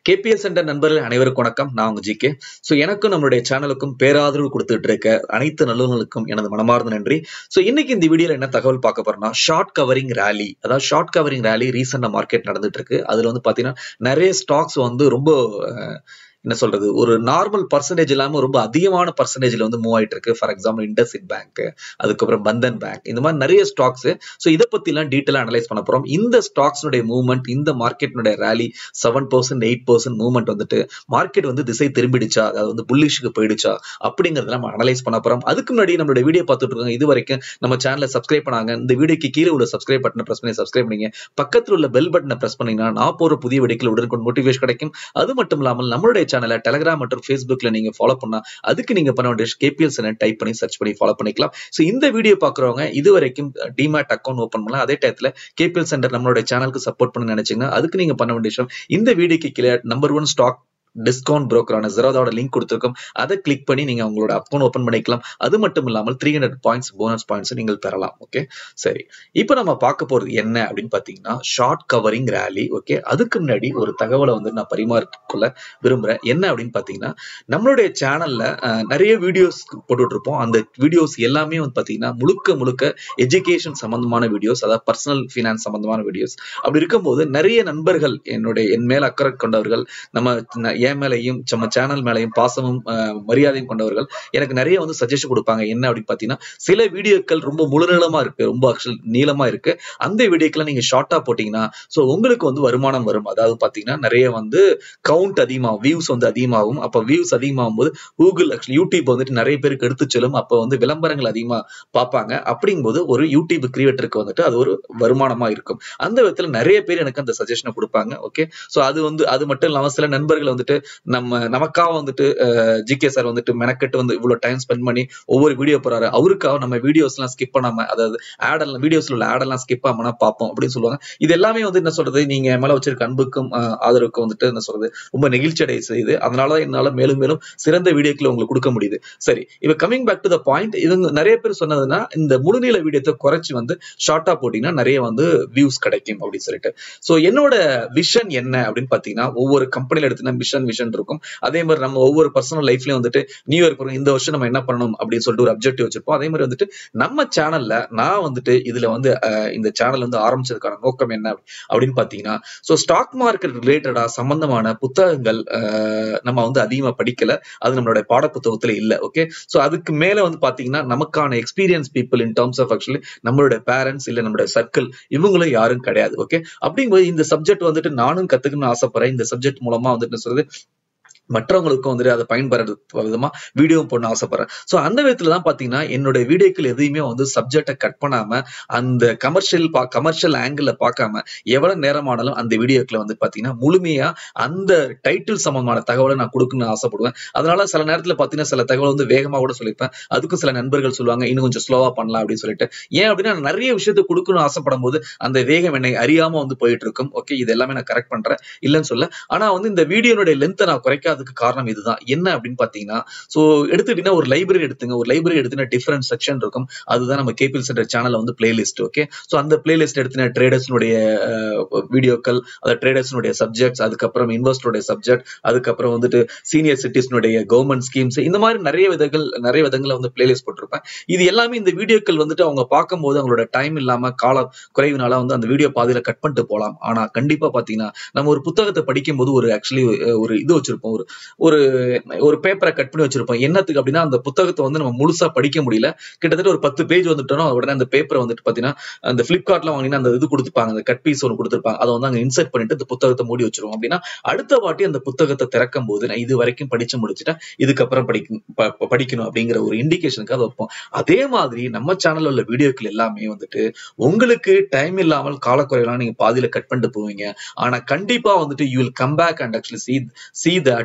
KPL centre நண்பர்கள் அனைவருக்கும் வணக்கம் நான் உங்க ஜிகே ஸோ எனக்கும் நம்மளுடைய சேனலுக்கும் பேராதரவு கொடுத்துட்டு இருக்க அனைத்து நல்லவங்களுக்கும் எனது மனமார்ந்த நன்றி ஸோ இன்னைக்கு இந்த வீடியோல என்ன தகவல் பார்க்க போறோம்னா ஷார்ட் கவரிங் ரேலி அதாவது ஷார்ட் கவரிங் ரேலி ரீசெண்டா மார்க்கெட் நடந்துட்டு இருக்கு அதுல வந்து பாத்தீங்கன்னா நிறைய ஸ்டாக்ஸ் வந்து ரொம்ப அஹ், என்ன சொல்றது ஒரு நார்மல் பர்சன்டேஜ் இல்லாம ரொம்ப அதிகமான பர்சன்டேஜ்ல வந்து மூவ் ஆயிட்டு இருக்கு ஃபார் எக்ஸாம்பிள் இண்டஸ்இட் பேங்க் அதுக்கப்புறம் பந்தன் பேங்க் இந்த மாதிரி நிறைய ஸ்டாக்ஸ் ஸோ இதை பத்தி எல்லாம் டீட்டெயிலா அனலைஸ் பண்ண போறோம் இந்த ஸ்டாக்ஸ்னுடைய மூவ்மெண்ட் இந்த மார்க்கெட்னுடைய rally seven percent eight percent movement வந்துட்டு மார்க்கெட் வந்து திசை திரும்பிடுச்சா அதாவது வந்து புல்லிஷுக்கு போயிடுச்சா அப்படிங்கறத நம்ம அனலைஸ் பண்ண போறோம் அதுக்கு முன்னாடி நம்மளுடைய வீடியோ பார்த்துட்டு இருக்கோம் இது வரைக்கும் நம்ம சேனலை சப்ஸ்கிரைப் பண்ணாங்க இந்த வீடியோக்கு கீழே உள்ள சப்ஸ்கிரைப் பட்டனை பிரஸ் பண்ணி சப்ஸ்கிரைப் பண்ணீங்க பக்கத்துல உள்ள பெல் பட்டனை பிரஸ் பண்ணீங்கன்னா நான் போற புதிய வீடியோக்கள் உடனுக்குடன் மோட்டிவேஷன் கிடைக்கும் அது மட்டும் இல்லாமல் நம்மளுடைய சேனலை டெலிகிராம் மற்றும் ஃபேஸ்புக்ல நீங்க ஃபாலோ பண்ணா அதுக்கு நீங்க பண்ண வேண்டிய கேபிஎல் சென்னை டைப் பண்ணி சர்ச் பண்ணி ஃபாலோ பண்ணிக்கலாம் ஸோ இந்த வீடியோ பாக்குறவங்க இது வரைக்கும் டிமேட் அக்கௌண்ட் ஓப்பன் பண்ணலாம் அதே டயத்துல கேபிஎல் சென்டர் நம்மளுடைய சேனலுக்கு சப்போர்ட் பண்ண நினைச்சீங்கன்னா அதுக்கு நீங்க பண்ண வேண்டிய விஷயம் இந்த வீடியோக்கு கீழே நம்பர் ஒன் ஸ்டாக் டிஸ்கவுண்ட் புரோக்கரான ஜெரோதாவோட லிங்க் கொடுத்துருக்கோம் அதை கிளிக் பண்ணி நீங்க உங்களோட அக்கௌண்ட் ஓப்பன் பண்ணிக்கலாம் அது மட்டும் இல்லாமல் three hundred points bonus points நீங்கள் பெறலாம் ஓகே சரி இப்போ நம்ம பார்க்க போறது என்ன அப்படின்னு பாத்தீங்கன்னா ஷார்ட் கவரிங் ரேலி ஓகே அதுக்கு முன்னாடி ஒரு தகவலை வந்து நான் பரிமாறிக்கொள்ள விரும்புறேன் என்ன அப்படின்னு பாத்தீங்கன்னா நம்மளுடைய சேனல்ல நிறைய வீடியோஸ் போட்டுட்டு இருப்போம் அந்த வீடியோஸ் எல்லாமே வந்து பாத்தீங்கன்னா முழுக்க முழுக்க எஜுகேஷன் சம்பந்தமான வீடியோஸ் அதாவது பர்சனல் ஃபினான்ஸ் சம்பந்தமான வீடியோஸ் அப்படி இருக்கும்போது நிறைய நண்பர்கள் என்னுடைய என் மேல அக்கறை கொண்டவர்கள் நம்ம ந- என் மேலையும் நம்ம சேனல் மேலையும் பாசமும் அஹ், மரியாதையும் கொண்டவர்கள் எனக்கு நிறைய வந்து சஜஷன் கொடுப்பாங்க என்ன அப்படின்னு பாத்தீங்கன்னா சில வீடியோக்கள் ரொம்ப முழுநீளமா இருக்கு ரொம்ப ஆக்சுவல் நீளமா இருக்கு அந்த வீடியோக்களை நீங்க ஷார்ட்டா போட்டீங்கன்னா சோ உங்களுக்கு வந்து வருமானம் வரும் அதாவது பாத்தீங்கன்னா நிறைய வந்து கவுண்ட் அதிகமாகும் வியூஸ் வந்து அதிகமாகும் அப்ப வியூஸ் அதிகமாகும் போது கூகுள் ஆக்சுவலி யூடியூப் வந்துட்டு நிறைய பேருக்கு எடுத்து செல்லும் அப்ப வந்து விளம்பரங்கள் அதிகமா பார்ப்பாங்க அப்படிங்கும்போது ஒரு யூடியூப் கிரியேட்டருக்கு வந்துட்டு அது ஒரு வருமானமா இருக்கும் அந்த விதத்துல நிறைய பேர் எனக்கு அந்த சஜஷனை கொடுப்பாங்க ஓகே சோ அது வந்து அது மட்டும் இல்லாம சில நண்பர்கள் வந்துட்டு நம்ம நமக்காக வந்துட்டு ஜிகே சார் வந்துட்டு மெனக்கெட்டு வந்து இவ்வளவு டைம் ஸ்பெண்ட் பண்ணி ஒவ்வொரு வீடியோ போறாரு அவருக்காக நம்ம வீடியோஸ் எல்லாம் ஸ்கிப் பண்ணாம அதாவது ஆட் எல்லாம் வீடியோஸ்ல உள்ள ஆட் எல்லாம் ஸ்கிப் பண்ணாம பார்ப்போம் அப்படின்னு சொல்லுவாங்க இது எல்லாமே வந்து என்ன சொல்றது நீங்க என் மேல வச்சிருக்க அன்புக்கும் அஹ், ஆதரவுக்கும் வந்துட்டு என்ன சொல்றது ரொம்ப நெகிழ்ச்சி அடைய செய்யுது அதனாலதான் என்னால மேலும் மேலும் சிறந்த வீடியோக்களை உங்களுக்கு கொடுக்க முடியுது சரி இப்ப coming back to the point இவங்க நிறைய பேர் சொன்னதுன்னா இந்த முழுநீள வீடியோத்தை குறைச்சு வந்து ஷார்ட்டா போட்டீங்கன்னா நிறைய வந்து வியூஸ் கிடைக்கும் அப்படின்னு சொல்லிட்டு சோ என்னோட விஷன் என்ன அப்படின்னு பாத்தீங்கன்னா ஒவ்வொரு கம்பெனில எடுத்தீங்கன்னா விஷன் விஷன் இருக்கும் அதே மாதிரி நம்ம ஒவ்வொரு பர்சனல் லைஃப்லயும் வந்துட்டு நியூ இயர் பிறகு இந்த வருஷம் நம்ம என்ன பண்ணணும் அப்படின்னு சொல்லிட்டு ஒரு அப்ஜெக்டிவ் வச்சிருப்போம் அதே மாதிரி வந்துட்டு நம்ம சேனல்ல நான் வந்துட்டு இதுல வந்து அஹ், இந்த சேனல் வந்து ஆரம்பிச்சதுக்கான நோக்கம் என்ன அப்படின்னு பாத்தீங்கன்னா சோ ஸ்டாக் மார்க்கெட் ரிலேட்டடா சம்பந்தமான புத்தகங்கள் அஹ், நம்ம வந்து அதிகமா படிக்கல அது நம்மளுடைய பாட புத்தகத்துல இல்ல ஓகே சோ அதுக்கு மேல வந்து பாத்தீங்கன்னா நமக்கான experience people in terms of actually நம்மளுடைய பேரண்ட்ஸ் இல்ல நம்மளுடைய சர்க்கிள் இவங்களும் யாரும் கிடையாது ஓகே அப்படிங்கும்போது இந்த சப்ஜெக்ட் வந்துட்டு நானும் கத்துக்கணும்னு ஆசைப்படுறேன் இந்த சப்ஜெக்ட் மூலமா வந்துட்டு என்ன சொல்றது மற்றவங்களுக்கும் வந்துட்டு அதை பயன்படுறது விதமா வீடியோ போடணும் ஆசைப்படுறேன் சோ அந்த விதத்துல தான் பாத்தீங்கன்னா என்னுடைய வீடியோக்கள் எதையுமே வந்து சப்ஜெக்டை கட் பண்ணாம அந்த கமர்ஷியல் பா கமர்ஷியல் ஆங்கிள் பார்க்காம எவ்வளவு நேரமானாலும் அந்த வீடியோக்களை வந்து பாத்தீங்கன்னா முழுமையா அந்த டைட்டில் சம்பந்தமான தகவலை நான் கொடுக்கணும்னு ஆசைப்படுவேன் அதனால சில நேரத்துல பாத்தீங்கன்னா சில தகவல் வந்து வேகமா கூட சொல்லியிருப்பேன் அதுக்கும் சில நண்பர்கள் சொல்லுவாங்க இன்னும் கொஞ்சம் ஸ்லோவா பண்ணலாம் அப்படின்னு சொல்லிட்டு ஏன் அப்படின்னா நான் நிறைய விஷயத்தை கொடுக்கணும்னு ஆசைப்படும் போது அந்த வேகம் என்னை அறியாம வந்து போயிட்டு இருக்கும் ஓகே இது எல்லாமே நான் கரெக்ட் பண்றேன் இல்லைன்னு சொல்ல ஆனா வந்து இந்த வீடியோனுடைய லென்த்தை நான் குறைக்காததுக்கு காரணம் இதுதான் என்ன அப்படின்னு பாத்தீங்கன்னா சோ எடுத்துக்கிட்டீங்கன்னா ஒரு லைப்ரரி எடுத்துங்க ஒரு லைப்ரரி எடுத்துனா டிஃபரெண்ட் செக்ஷன் இருக்கும் அதுதான் நம்ம கேபிஎல் சென்டர் சேனல்ல வந்து பிளேலிஸ்ட் ஓகே சோ அந்த பிளேலிஸ்ட் எடுத்துனா ட்ரேடர்ஸ்னுடைய வீடியோக்கள் அந்த ட்ரேடர்ஸ்னுடைய சப்ஜெக்ட்ஸ் அதுக்கப்புறம் இன்வெஸ்டருடைய சப்ஜெக்ட் அதுக்கப்புறம் வந்துட்டு சீனியர் சிட்டிஸ்னுடைய கவர்மெண்ட் ஸ்கீம்ஸ் இந்த மாதிரி நிறைய விதங்கள் நிறைய விதங்களை வந்து பிளேலிஸ்ட் போட்டிருப்பேன் இது எல்லாமே இந்த வீடியோக்கள் வந்துட்டு அவங்க பார்க்கும்போது அவங்களோட டைம் இல்லாம கால குறைவினால வந்து அந்த வீடியோ பாதியில கட் பண்ணிட்டு போலாம் ஆனா கண்டிப்பா பாத்தீங்கன்னா நம்ம ஒரு புத்தகத்தை படிக்கும்போது ஒரு ஆக்சுவலி ஒரு இது வச்சிருப்போம் ஒரு ஒரு ஒரு பேப்பரை கட் பண்ணி வச்சிருப்போம் என்னத்துக்கு அப்படின்னா அந்த புத்தகத்தை வந்து நம்ம முழுசா படிக்க முடியல கிட்டத்தட்ட ஒரு பத்து பேஜ் வந்துட்டோம்னா உடனே அந்த பேப்பரை வந்துட்டு பாத்தீங்கன்னா அந்த பிளிப்கார்ட்ல வாங்கினா அந்த இது கொடுத்துருப்பாங்க அந்த கட் பீஸ் ஒன்று கொடுத்துருப்பாங்க அதை வந்து அங்க இன்சர்ட் பண்ணிட்டு அந்த புத்தகத்தை மூடி வச்சிருவோம் அப்படின்னா அடுத்த வாட்டி அந்த புத்தகத்தை திறக்கும் போது நான் இது வரைக்கும் படிச்சு முடிச்சுட்டேன் இதுக்கப்புறம் படிக்கணும் ப- ப- படிக்கணும் அப்படிங்கிற ஒரு இண்டிகேஷனுக்காக வைப்போம் அதே மாதிரி நம்ம சேனல்ல உள்ள வீடியோக்கள் எல்லாமே வந்துட்டு உங்களுக்கு டைம் இல்லாமல் காலக்குறையெல்லாம் நீங்க பாதியில கட் பண்ணிட்டு போவீங்க ஆனா கண்டிப்பா வந்துட்டு you will come back and actually see see that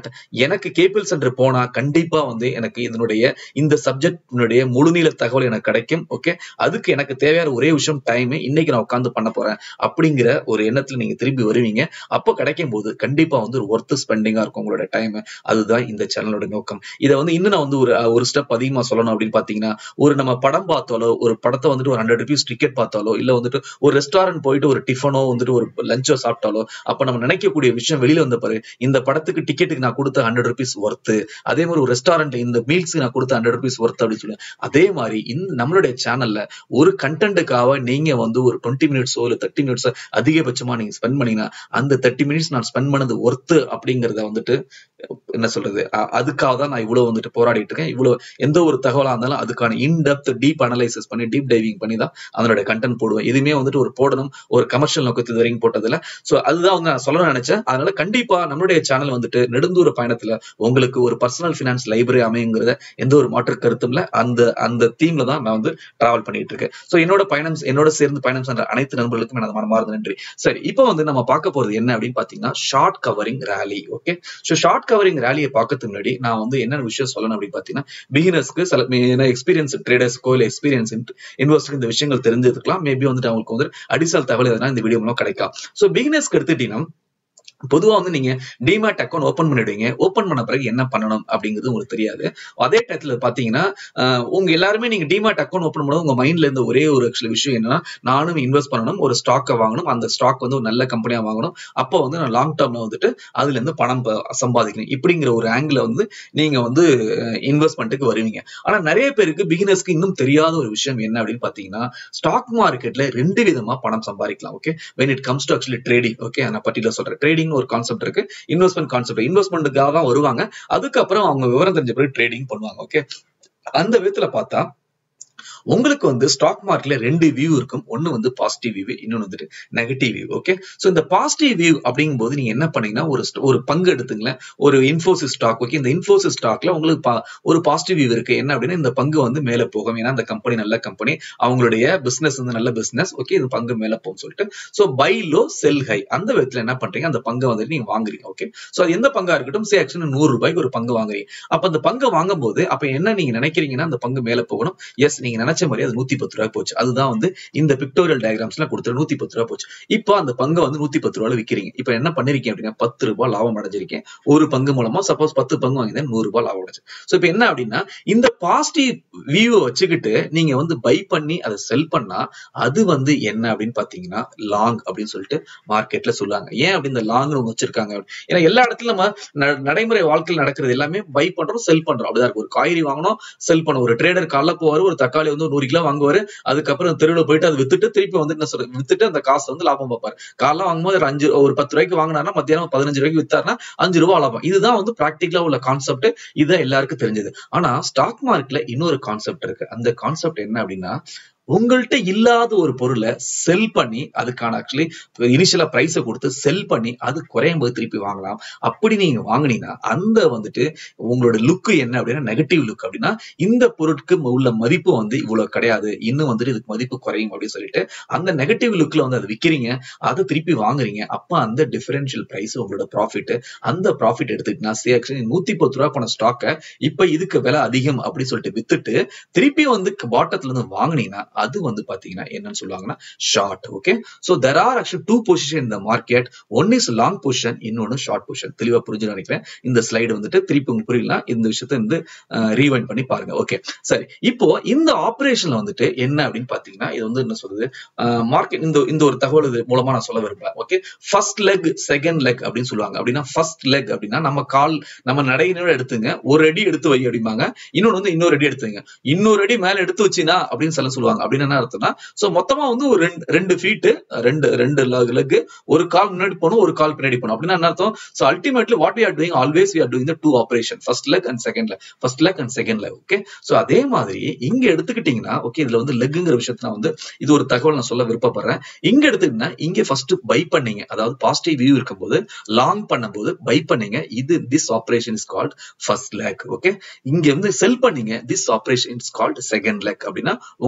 எனக்கு கேபிள் சென்டர் போனா கண்டிப்பா வந்து எனக்கு இதனுடைய இந்த சப்ஜெக்டினுடைய முழுநீள தகவல் எனக்கு கிடைக்கும் ஓகே அதுக்கு எனக்கு தேவையான ஒரே விஷயம் டைம் இன்னைக்கு நான் உட்காந்து பண்ண போறேன் அப்படிங்கிற ஒரு எண்ணத்துல நீங்க திரும்பி வருவீங்க அப்போ கிடைக்கும் போது கண்டிப்பா வந்து ஒரு ஒர்த் ஸ்பெண்டிங்கா இருக்கும் உங்களோட டைம் அதுதான் இந்த சேனலோட நோக்கம் இதை வந்து இன்னும் நான் வந்து ஒரு ஒரு ஸ்டெப் அதிகமா சொல்லணும் அப்படின்னு பாத்தீங்கன்னா ஒரு நம்ம படம் பார்த்தாலோ ஒரு படத்தை வந்துட்டு ஒரு ஹண்ட்ரட் ருபீஸ் டிக்கெட் பார்த்தாலோ இல்ல வந்துட்டு ஒரு ரெஸ்டாரண்ட் போயிட்டு ஒரு டிஃபனோ வந்துட்டு ஒரு லஞ்சோ சாப்பிட்டாலோ அப்ப நம்ம நினைக்கக்கூடிய விஷயம் வெளியில வந்த பாரு இந்த படத்துக்கு டிக்கெட்டுக்கு நான் கொடுத்த ஹண்ட்ரட் ருபீஸ் ஒர்த்து அதே மாதிரி ஒரு ரெஸ்டாரண்ட் இந்த மீல்ஸ்க்கு நான் கொடுத்த ஹண்ட்ரட் ருபீஸ் ஒர்த் அப்படின்னு சொல்லி அதே மாதிரி இந்த நம்மளுடைய சேனல்ல ஒரு கண்டென்ட்டுக்காக நீங்க வந்து ஒரு டுவெண்ட்டி மினிட்ஸோ இல்ல தேர்ட்டி மினிட்ஸோ அதிகபட்சமா நீங்க ஸ்பெண்ட் பண்ணீங்கன்னா அந்த தேர்ட்டி மினிட்ஸ் நான் ஸ்பெண்ட் பண்ணது ஒர்த்து அப்படிங்கறத வந்துட்டு என்ன சொல்றது அதுக்காக தான் நான் இவ்வளவு வந்துட்டு போராடிட்டு இருக்கேன் இவ்வளவு எந்த ஒரு தகவலா இருந்தாலும் அதுக்கான இன்டெப்த் டீப் அனலைசிஸ் பண்ணி டீப் டைவிங் பண்ணி தான் அதனுடைய கண்டென்ட் போடுவேன் இதுவுமே வந்துட்டு ஒரு போடணும் ஒரு கமர்ஷியல் நோக்கத்தில் வரைக்கும் போட்டதுல சோ அதுதான் வந்து நான் சொல்லணும்னு நினைச்சேன் அதனால கண்டிப்பா நம்மளுடைய சேனல் வந்துட்டு நெடுந்தூர பயணத்துல உங்களுக்கு ஒரு பர்சனல் பினான்ஸ் லைப்ரரி அமையுங்கிறத எந்த ஒரு மாற்று கருத்தும் இல்ல அந்த அந்த தீம்ல தான் நான் வந்து டிராவல் பண்ணிட்டு இருக்கேன் சோ என்னோட பயணம் என்னோட சேர்ந்து பயணம் சென்ற அனைத்து நண்பர்களுக்கும் எனது மனமார்ந்த நன்றி சரி இப்போ வந்து நம்ம பார்க்க போறது என்ன அப்படின்னு பாத்தீங்கன்னா short covering rally okay so short covering ரேலியை பார்க்கறதுக்கு முன்னாடி நான் வந்து என்ன விஷயம் சொல்லணும் அப்படின்னு பாத்தீங்கன்னா பிகினர்ஸ்க்கு சில எக்ஸ்பீரியன்ஸ் ட்ரேடர்ஸ்க்கோ இல்லை எக்ஸ்பீரியன்ஸ் இன்வெஸ்டருக்கு இந்த விஷயங்கள் தெரிஞ்சிருக்கலாம் மேபி வந்துட்டு அவங்களுக்கு வந்து அடிஷனல் தகவல் எதனா இந்த வீடியோ மூலம் கிடைக்கும் ஸோ பிகினர்ஸ்க்கு எடுத்துட்டீங்கன்னா பொதுவா வந்து நீங்க டிமேட் அக்கௌண்ட் ஓபன் பண்ணிடுவீங்க ஓபன் பண்ண பிறகு என்ன பண்ணணும் அப்படிங்கிறது உங்களுக்கு தெரியாது அதே டயத்துல பாத்தீங்கன்னா உங்க எல்லாருமே நீங்க டிமேட் அக்கௌண்ட் ஓபன் பண்ணும்போது உங்க மைண்ட்ல இருந்த ஒரே ஒரு ஆக்சுவல் விஷயம் என்னன்னா நானும் இன்வெஸ்ட் பண்ணணும் ஒரு ஸ்டாக்கை வாங்கணும் அந்த ஸ்டாக் வந்து ஒரு நல்ல கம்பெனியா வாங்கணும் அப்போ வந்து நான் லாங் டேர்ம்ல வந்துட்டு அதுல இருந்து பணம் சம்பாதிக்கணும் இப்படிங்கிற ஒரு ஆங்கிள் வந்து நீங்க வந்து இன்வெஸ்ட்மெண்ட்டுக்கு வருவீங்க ஆனா நிறைய பேருக்கு பிகினர்ஸ்க்கு இன்னும் தெரியாத ஒரு விஷயம் என்ன அப்படின்னு பாத்தீங்கன்னா ஸ்டாக் மார்க்கெட்ல ரெண்டு விதமா பணம் சம்பாதிக்கலாம் okay when it comes to actually trading okay நான் பர்டிகுலர் சொல்றேன் ட்ரேடிங் ஒரு கான்செப்ட் இருக்கு இன்வெஸ்ட்மெண்ட் கான்செப்ட் இன்வெஸ்ட்மெண்ட்டுக்காக தான் வருவாங்க அதுக்கப்புறம் அவங்க விவரம் தெரிஞ்ச பிறகு ட்ரேடிங் பண்ணுவாங்க ஓகே அந்த விதத்துல பார்த்தா உங்களுக்கு வந்து ஸ்டாக் மார்க்கெட்ல ரெண்டு வியூ இருக்கும் ஒன்னு வந்து பாசிட்டிவ் வியூ இன்னொன்னு வந்துட்டு நெகட்டிவ் வியூ ஓகே சோ இந்த பாசிட்டிவ் வியூ அப்படிங்கும் போது நீங்க என்ன பண்ணீங்கன்னா ஒரு ஒரு பங்கு எடுத்துங்களேன் ஒரு இன்ஃபோசிஸ் ஸ்டாக் ஓகே இந்த இன்ஃபோசிஸ் ஸ்டாக்ல உங்களுக்கு ஒரு பாசிட்டிவ் வியூ இருக்கு என்ன அப்படின்னா இந்த பங்கு வந்து மேல போகும் ஏன்னா இந்த கம்பெனி நல்ல கம்பெனி அவங்களுடைய பிசினஸ் வந்து நல்ல பிசினஸ் ஓகே இந்த பங்கு மேல போகும் சொல்லிட்டு so buy low sell high அந்த விதத்துல என்ன பண்றீங்க அந்த பங்கை வந்துட்டு நீங்க வாங்குறீங்க ஓகே சோ அது எந்த பங்கா இருக்கட்டும் சே ஆக்சுவலி நூறு ரூபாய்க்கு ஒரு பங்கு வாங்குறீங்க அப்ப அந்த பங்கை வாங்கும் போது அப்ப என்ன நீங்க நினைக்கிறீங்கன்னா அந்த பங்கு மேல போகணும் எஸ் நீங்க நினைச்ச மாதிரி அது நூத்தி பத்து ரூபாய் போச்சு அதுதான் வந்து இந்த பிக்டோரியல் டயக்ராம்ஸ்ல கொடுத்துரு நூத்தி பத்து ரூபாய் போச்சு இப்போ அந்த பங்கை வந்து நூத்தி பத்து ரூபாய் விற்கிறீங்க இப்போ என்ன பண்ணிருக்கீங்க அப்படின்னா பத்து ரூபாய் லாபம் அடைஞ்சிருக்கேன் ஒரு பங்கு மூலமா சப்போஸ் பத்து பங்கு வாங்கிதான் நூறு ரூபாய் லாபம் அடைஞ்சு சோ இப்போ என்ன அப்படின்னா இந்த பாசிட்டிவ் வியூவை வச்சுக்கிட்டு நீங்க வந்து பை பண்ணி அதை செல் பண்ணா அது வந்து என்ன அப்படின்னு பாத்தீங்கன்னா லாங் அப்படின்னு சொல்லிட்டு மார்க்கெட்ல சொல்லுவாங்க ஏன் அப்படி இந்த லாங்னு ஒன்று வச்சிருக்காங்க ஏன்னா எல்லா இடத்துல நம்ம நடைமுறை வாழ்க்கையில் நடக்கிறது எல்லாமே பை பண்றோம் செல் பண்றோம் அப்படிதான் இருக்கு ஒரு காய்கறி வாங்கணும் செல் பண்ண ஒரு ட்ரேடர் காலைல போவாரு ஒரு தக்காளி வந்து நூறு கிலோ வாங்குவாரு அதுக்கப்புறம் தெருவில் போயிட்டு அதை வித்துட்டு திருப்பி வந்து என்ன சொல்ற வித்துட்டு அந்த காசு வந்து லாபம் பார்ப்பாரு காலைல வாங்கும்போது ஒரு அஞ்சு ஒரு பத்து ரூபாய்க்கு வாங்கினாருன்னா மத்தியானம் பதினஞ்சு ரூபாய்க்கு வித்தாருன்னா அஞ்சு ரூபாய் லாபம் இதுதான் வந்து பிராக்டிகலா உள்ள கான்செப்ட் இதுதான் எல்லாருக்கும் தெரிஞ்சது ஆனா ஸ்டாக் மார்க்கெட்ல இன்னொரு கான்செப்ட் இருக்கு அந்த கான்செப்ட் என்ன அப்படின்னா உங்கள்கிட்ட இல்லாத ஒரு பொருளை செல் பண்ணி அதுக்கான ஆக்சுவலி இனிஷியலா பிரைஸை கொடுத்து செல் பண்ணி அது குறையும் போது திருப்பி வாங்கலாம் அப்படி நீங்க வாங்கினீங்கன்னா அந்த வந்துட்டு உங்களோட லுக் என்ன அப்படின்னா நெகட்டிவ் லுக் அப்படின்னா இந்த பொருட்கு உள்ள மதிப்பு வந்து இவ்வளவு கிடையாது இன்னும் வந்துட்டு இதுக்கு மதிப்பு குறையும் அப்படின்னு சொல்லிட்டு அந்த நெகட்டிவ் லுக்ல வந்து அதை விற்கிறீங்க அதை திருப்பி வாங்குறீங்க அப்ப அந்த டிஃபரன்ஷியல் பிரைஸ் உங்களோட ப்ராஃபிட் அந்த ப்ராஃபிட் எடுத்துக்கிட்டா சே ஆக்சுவலி நூத்தி பத்து ரூபா போன ஸ்டாக்கை இப்ப இதுக்கு விலை அதிகம் அப்படின்னு சொல்லிட்டு வித்துட்டு திருப்பி வந்து பாட்டத்துல இருந்து வாங்கினீங்கன்னா அது வந்து பாத்தீங்கன்னா என்னன்னு சொல்லுவாங்கன்னா short okay so there are actually two position இந்த market one is long position இன்னொன்னு ஷார்ட் பொசிஷன் தெளிவா புரிஞ்சு நினைக்கிறேன் இந்த ஸ்லைடு வந்துட்டு திருப்பி உங்களுக்கு புரியலாம் இந்த விஷயத்த வந்து ரீவைண்ட் பண்ணி பாருங்க ஓகே சரி இப்போ இந்த ஆபரேஷன்ல வந்துட்டு என்ன அப்படின்னு பாத்தீங்கன்னா இது வந்து என்ன சொல்றது மார்க்கெட் இந்த இந்த ஒரு தகவல் இது மூலமா நான் சொல்ல விரும்புறேன் okay first leg second leg அப்படின்னு சொல்லுவாங்க அப்படின்னா ஃபர்ஸ்ட் லெக் அப்படின்னா நம்ம கால் நம்ம நடையினோட எடுத்துங்க ஒரு அடி எடுத்து வை அப்படிம்பாங்க இன்னொன்னு வந்து இன்னொரு அடி எடுத்துங்க இன்னொரு அடி மேல எடுத்து வச்சினா அப்படின்னு சொல்ல சொல்லுவாங்க அப்படின்னு என்ன அர்த்தம்னா சோ மொத்தமா வந்து ஒரு ரெண்டு ரெண்டு ஃபீட் ரெண்டு ரெண்டு லெக் ஒரு கால் முன்னாடி போகணும் ஒரு கால் பின்னாடி போகணும் அப்படின்னா என்ன அர்த்தம் so ultimately what we are doing always we are doing the two operation first leg and second leg first leg and second leg okay so அதே மாதிரி இங்க எடுத்துக்கிட்டீங்கன்னா ஓகே இதுல வந்து லெக்குங்கிற விஷயத்த நான் வந்து இது ஒரு தகவல் நான் சொல்ல விருப்பப்படுறேன் இங்க எடுத்துக்கிட்டீங்கன்னா இங்க ஃபர்ஸ்ட் பை பண்ணீங்க அதாவது பாசிட்டிவ் வியூ இருக்கும்போது லாங் பண்ணும்போது பை பண்ணீங்க இது this operation is called first leg okay இங்க வந்து செல் பண்ணீங்க this operation is called second leg அப்படின்னா உங்களுடைய